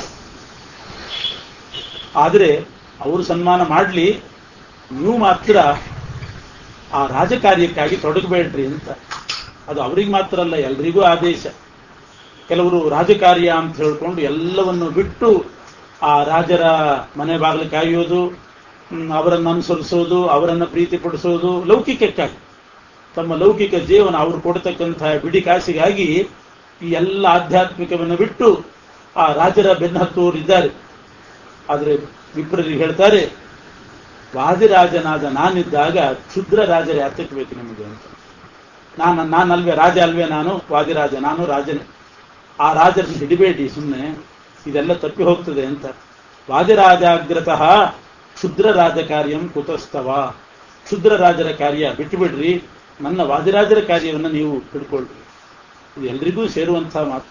ಆದರೆ ಅವರು ಸನ್ಮಾನ ಮಾಡಲಿ ನೀವು ಮಾತ್ರ ಆ ರಾಜಕಾರ್ಯಕ್ಕಾಗಿ ತೊಡಗಬೇಡ್ರಿ ಅಂತ ಅದು ಅವರಿಗೆ ಮಾತ್ರ ಅಲ್ಲ ಎಲ್ರಿಗೂ ಆದೇಶ ಕೆಲವರು ರಾಜಕಾರ್ಯ ಅಂತ ಹೇಳ್ಕೊಂಡು ಎಲ್ಲವನ್ನು ಬಿಟ್ಟು ಆ ರಾಜರ ಮನೆ ಬಾಗಿಲು ಕಾಯೋದು ಅವರನ್ನು ಅನುಸರಿಸೋದು ಅವರನ್ನು ಪ್ರೀತಿಪಡಿಸೋದು ಲೌಕಿಕಕ್ಕಾಗಿ ತಮ್ಮ ಲೌಕಿಕ ಜೀವನ ಅವರು ಕೊಡ್ತಕ್ಕಂತಹ ಬಿಡಿ ಕಾಸಿಗಾಗಿ ಈ ಎಲ್ಲ ಆಧ್ಯಾತ್ಮಿಕವನ್ನು ಬಿಟ್ಟು ಆ ರಾಜರ ಬೆನ್ನಹತ್ತುವವರು ಇದ್ದಾರೆ ಆದರೆ ವಿಪ್ರರಿಗೆ ಹೇಳ್ತಾರೆ ವಾದಿರಾಜನಾದ ನಾನಿದ್ದಾಗ ಕ್ಷುದ್ರ ರಾಜರ ಯಾತಕ್ಕೆ ಬೇಕು ನಿಮಗೆ ಅಂತ ನಾನು ನಾನಲ್ವೇ ರಾಜ ಅಲ್ವೇ ನಾನು ವಾದಿರಾಜ ನಾನು ರಾಜನೇ ಆ ರಾಜರನ್ನು ಹಿಡಿಬೇಡಿ ಸುಮ್ಮನೆ ಇದೆಲ್ಲ ತಪ್ಪಿ ಹೋಗ್ತದೆ ಅಂತ ವಾದಿರಾಜಾಗ್ರತಃ ಕ್ಷುದ್ರ ರಾಜಕಾರ್ಯಂ ಕುತಸ್ತವ ಕ್ಷುದ್ರ ರಾಜರ ಕಾರ್ಯ ಬಿಟ್ಟುಬಿಡ್ರಿ ನನ್ನ ವಾದಿರಾಜರ ಕಾರ್ಯವನ್ನು ನೀವು ಹಿಡ್ಕೊಳ್ರಿ ಇದು ಎಲ್ರಿಗೂ ಸೇರುವಂತಹ ಮಾತು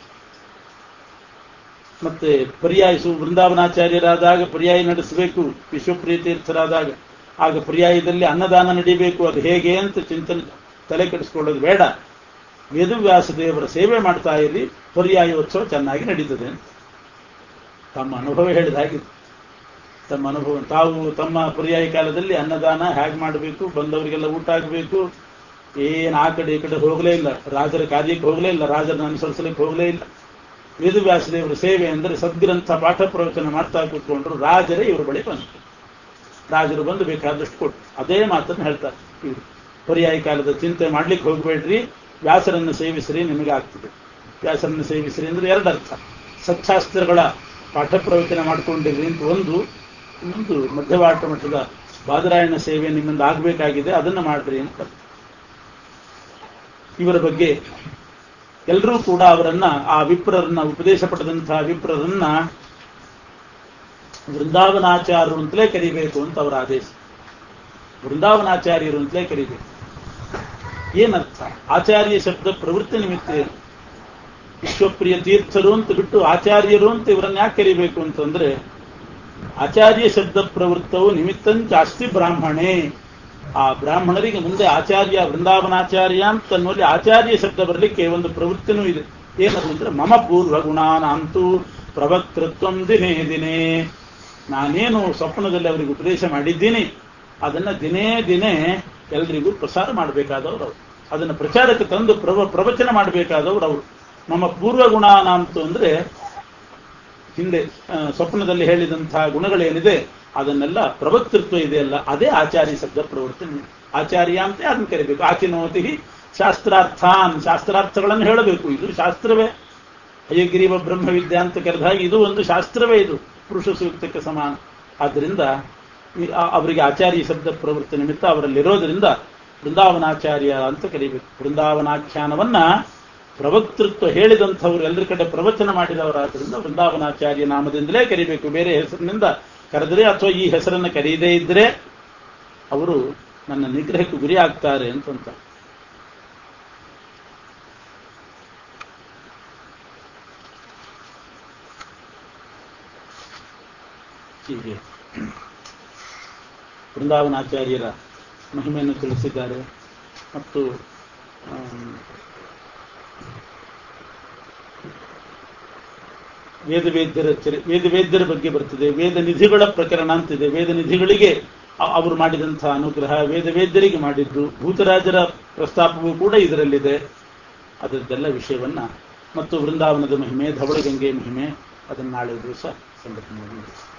ಮತ್ತೆ ಪರ್ಯಾಯಿಸು ವೃಂದಾವನಾಚಾರ್ಯರಾದಾಗ ಪರ್ಯಾಯ ನಡೆಸಬೇಕು ವಿಶ್ವಪ್ರಿಯ ತೀರ್ಥರಾದಾಗ ಆಗ ಪರ್ಯಾಯದಲ್ಲಿ ಅನ್ನದಾನ ನಡೀಬೇಕು ಅದು ಹೇಗೆ ಅಂತ ಚಿಂತನೆ ತಲೆ ಕೆಡಿಸ್ಕೊಳ್ಳೋದು ಬೇಡ ವೇದವ್ಯಾಸ ದೇವರ ಸೇವೆ ಮಾಡ್ತಾ ಇರಲಿ ಪರ್ಯಾಯೋತ್ಸವ ಚೆನ್ನಾಗಿ ನಡೀತದೆ ಅಂತ ತಮ್ಮ ಅನುಭವ ಹೇಳಿದ ಹಾಗಿದೆ ತಮ್ಮ ಅನುಭವ ತಾವು ತಮ್ಮ ಪರ್ಯಾಯ ಕಾಲದಲ್ಲಿ ಅನ್ನದಾನ ಹೇಗೆ ಮಾಡಬೇಕು ಬಂದವರಿಗೆಲ್ಲ ಊಟ ಆಗಬೇಕು ಏನು ಆ ಕಡೆ ಈ ಕಡೆ ಹೋಗಲೇ ಇಲ್ಲ ರಾಜರ ಕಾರ್ಯಕ್ಕೆ ಹೋಗಲೇ ಇಲ್ಲ ರಾಜರನ್ನ ಅನುಸರಿಸಲಿಕ್ಕೆ ಹೋಗಲೇ ಇಲ್ಲ ವೇದವ್ಯಾಸ ದೇವರ ಸೇವೆ ಅಂದರೆ ಸದ್ಗ್ರಂಥ ಪಾಠ ಪ್ರವಚನ ಮಾಡ್ತಾ ಕೂತ್ಕೊಂಡ್ರು ರಾಜರೇ ಇವ್ರ ಬಳಿ ಬಂತು ರಾಜರು ಬಂದು ಬೇಕಾದಷ್ಟು ಕೊಟ್ಟು ಅದೇ ಮಾತನ್ನು ಹೇಳ್ತಾರೆ ಇವರು ಪರ್ಯಾಯ ಕಾಲದ ಚಿಂತೆ ಮಾಡ್ಲಿಕ್ಕೆ ಹೋಗಬೇಡ್ರಿ ವ್ಯಾಸರನ್ನು ಸೇವಿಸ್ರಿ ನಿಮಗೆ ಆಗ್ತದೆ ವ್ಯಾಸರನ್ನು ಸೇವಿಸ್ರಿ ಅಂದ್ರೆ ಎರಡರ್ಥ ಸತ್ಶಾಸ್ತ್ರಗಳ ಪಾಠ ಪ್ರವಚನ ಮಾಡ್ಕೊಂಡಿರ್ರಿ ಅಂತ ಒಂದು ಇನ್ನೊಂದು ಮಧ್ಯವಾಟ ಮಠದ ಬಾದರಾಯಣ ಸೇವೆ ನಿಮ್ಮಿಂದ ಆಗಬೇಕಾಗಿದೆ ಅದನ್ನು ಮಾಡ್ರಿ ಅಂತ ಇವರ ಬಗ್ಗೆ ಎಲ್ಲರೂ ಕೂಡ ಅವರನ್ನ ಆ ವಿಪ್ರರನ್ನ ಉಪದೇಶ ಪಡೆದಂತಹ ವಿಪ್ರರನ್ನ ವೃಂದಾವನಾಚಾರ್ಯರು ಅಂತಲೇ ಕರಿಬೇಕು ಅಂತ ಅವರ ಆದೇಶ ವೃಂದಾವನಾಚಾರ್ಯರು ಅಂತಲೇ ಕರಿಬೇಕು ಏನರ್ಥ ಆಚಾರ್ಯ ಶಬ್ದ ಪ್ರವೃತ್ತಿ ನಿಮಿತ್ತ ಏನು ವಿಶ್ವಪ್ರಿಯ ತೀರ್ಥರು ಅಂತ ಬಿಟ್ಟು ಆಚಾರ್ಯರು ಅಂತ ಇವರನ್ನ ಯಾಕೆ ಕರಿಬೇಕು ಅಂತಂದ್ರೆ ಆಚಾರ್ಯ ಶಬ್ದ ಪ್ರವೃತ್ತವು ನಿಮಿತ್ತಂಚಾಸ್ತಿ ಬ್ರಾಹ್ಮಣೇ ಆ ಬ್ರಾಹ್ಮಣರಿಗೆ ಮುಂದೆ ಆಚಾರ್ಯ ವೃಂದಾವನಾಚಾರ್ಯ ಅಂತ ಅನ್ನುವಲ್ಲಿ ಆಚಾರ್ಯ ಶಬ್ದ ಬರಲಿಕ್ಕೆ ಒಂದು ಪ್ರವೃತ್ತಿನೂ ಇದೆ ಏನದು ಅಂದ್ರೆ ಮಮ ಪೂರ್ವ ಗುಣಾನಂತೂ ಪ್ರವಕ್ತೃತ್ವಂ ದಿನೇ ದಿನೇ ನಾನೇನು ಸ್ವಪ್ನದಲ್ಲಿ ಅವರಿಗೆ ಉಪದೇಶ ಮಾಡಿದ್ದೀನಿ ಅದನ್ನ ದಿನೇ ದಿನೇ ಎಲ್ರಿಗೂ ಪ್ರಸಾರ ಮಾಡಬೇಕಾದವರು ಅವರು ಅದನ್ನು ಪ್ರಚಾರಕ್ಕೆ ತಂದು ಪ್ರವ ಪ್ರವಚನ ಮಾಡಬೇಕಾದವರು ಅವರು ನಮ್ಮ ಪೂರ್ವ ಗುಣಾನಂತು ಅಂದ್ರೆ ಹಿಂದೆ ಸ್ವಪ್ನದಲ್ಲಿ ಹೇಳಿದಂತಹ ಗುಣಗಳೇನಿದೆ ಅದನ್ನೆಲ್ಲ ಪ್ರವಕ್ತೃತ್ವ ಇದೆಯಲ್ಲ ಅದೇ ಆಚಾರ್ಯ ಶಬ್ದ ಪ್ರವೃತ್ತಿ ಆಚಾರ್ಯ ಅಂತ ಅದನ್ನು ಕರಿಬೇಕು ಆಚಿನೋತಿ ಶಾಸ್ತ್ರಾರ್ಥಾನ್ ಶಾಸ್ತ್ರಾರ್ಥಗಳನ್ನು ಹೇಳಬೇಕು ಇದು ಶಾಸ್ತ್ರವೇ ಅಯ್ಯಗಿರಿವ ಬ್ರಹ್ಮವಿದ್ಯಾ ಅಂತ ಕರೆದ ಹಾಗೆ ಇದು ಒಂದು ಶಾಸ್ತ್ರವೇ ಇದು ಪುರುಷ ಸೂಕ್ತಕ್ಕೆ ಸಮಾನ ಆದ್ದರಿಂದ ಅವರಿಗೆ ಆಚಾರ್ಯ ಶಬ್ದ ಪ್ರವೃತ್ತಿ ನಿಮಿತ್ತ ಅವರಲ್ಲಿರೋದ್ರಿಂದ ಬೃಂದಾವನಾಚಾರ್ಯ ಅಂತ ಕರಿಬೇಕು ಬೃಂದಾವನಾಖ್ಯಾನವನ್ನ ಪ್ರವಕ್ತೃತ್ವ ಹೇಳಿದಂಥವ್ರು ಎಲ್ಲರ ಕಡೆ ಪ್ರವಚನ ಮಾಡಿದವರಾದ್ರಿಂದ ವೃಂದಾವನಾಚಾರ್ಯ ನಾಮದಿಂದಲೇ ಕರಿಬೇಕು ಬೇರೆ ಹೆಸರಿನಿಂದ ಕರೆದರೆ ಅಥವಾ ಈ ಹೆಸರನ್ನು ಕರೆಯದೇ ಇದ್ರೆ ಅವರು ನನ್ನ ನಿಗ್ರಹಕ್ಕೆ ಗುರಿ ಆಗ್ತಾರೆ ಅಂತಂತ ಹೀಗೆ ಬೃಂದಾವನಾಚಾರ್ಯರ ಮಹಿಮೆಯನ್ನು ತಿಳಿಸಿದ್ದಾರೆ ಮತ್ತು ವೇದವೇದ್ಯರ ಚರಿ ವೇದವೇದ್ಯರ ಬಗ್ಗೆ ಬರ್ತದೆ ವೇದ ನಿಧಿಗಳ ಪ್ರಕರಣ ಅಂತಿದೆ ವೇದ ನಿಧಿಗಳಿಗೆ ಅ- ಅವರು ಮಾಡಿದಂತಹ ಅನುಗ್ರಹ ವೇದ ವೇದ್ಯರಿಗೆ ಮಾಡಿದ್ದು ಭೂತರಾಜರ ಪ್ರಸ್ತಾಪವೂ ಕೂಡ ಇದರಲ್ಲಿದೆ ಅದರದ್ದೆಲ್ಲ ವಿಷಯವನ್ನ ಮತ್ತು ವೃಂದಾವನದ ಮಹಿಮೆ ಧವಳಗಂಗೆ ಮಹಿಮೆ ಅದನ್ನು ನಾಳೆ ದಿವಸ ಸಂಘಟನೆ ಮಾಡಿ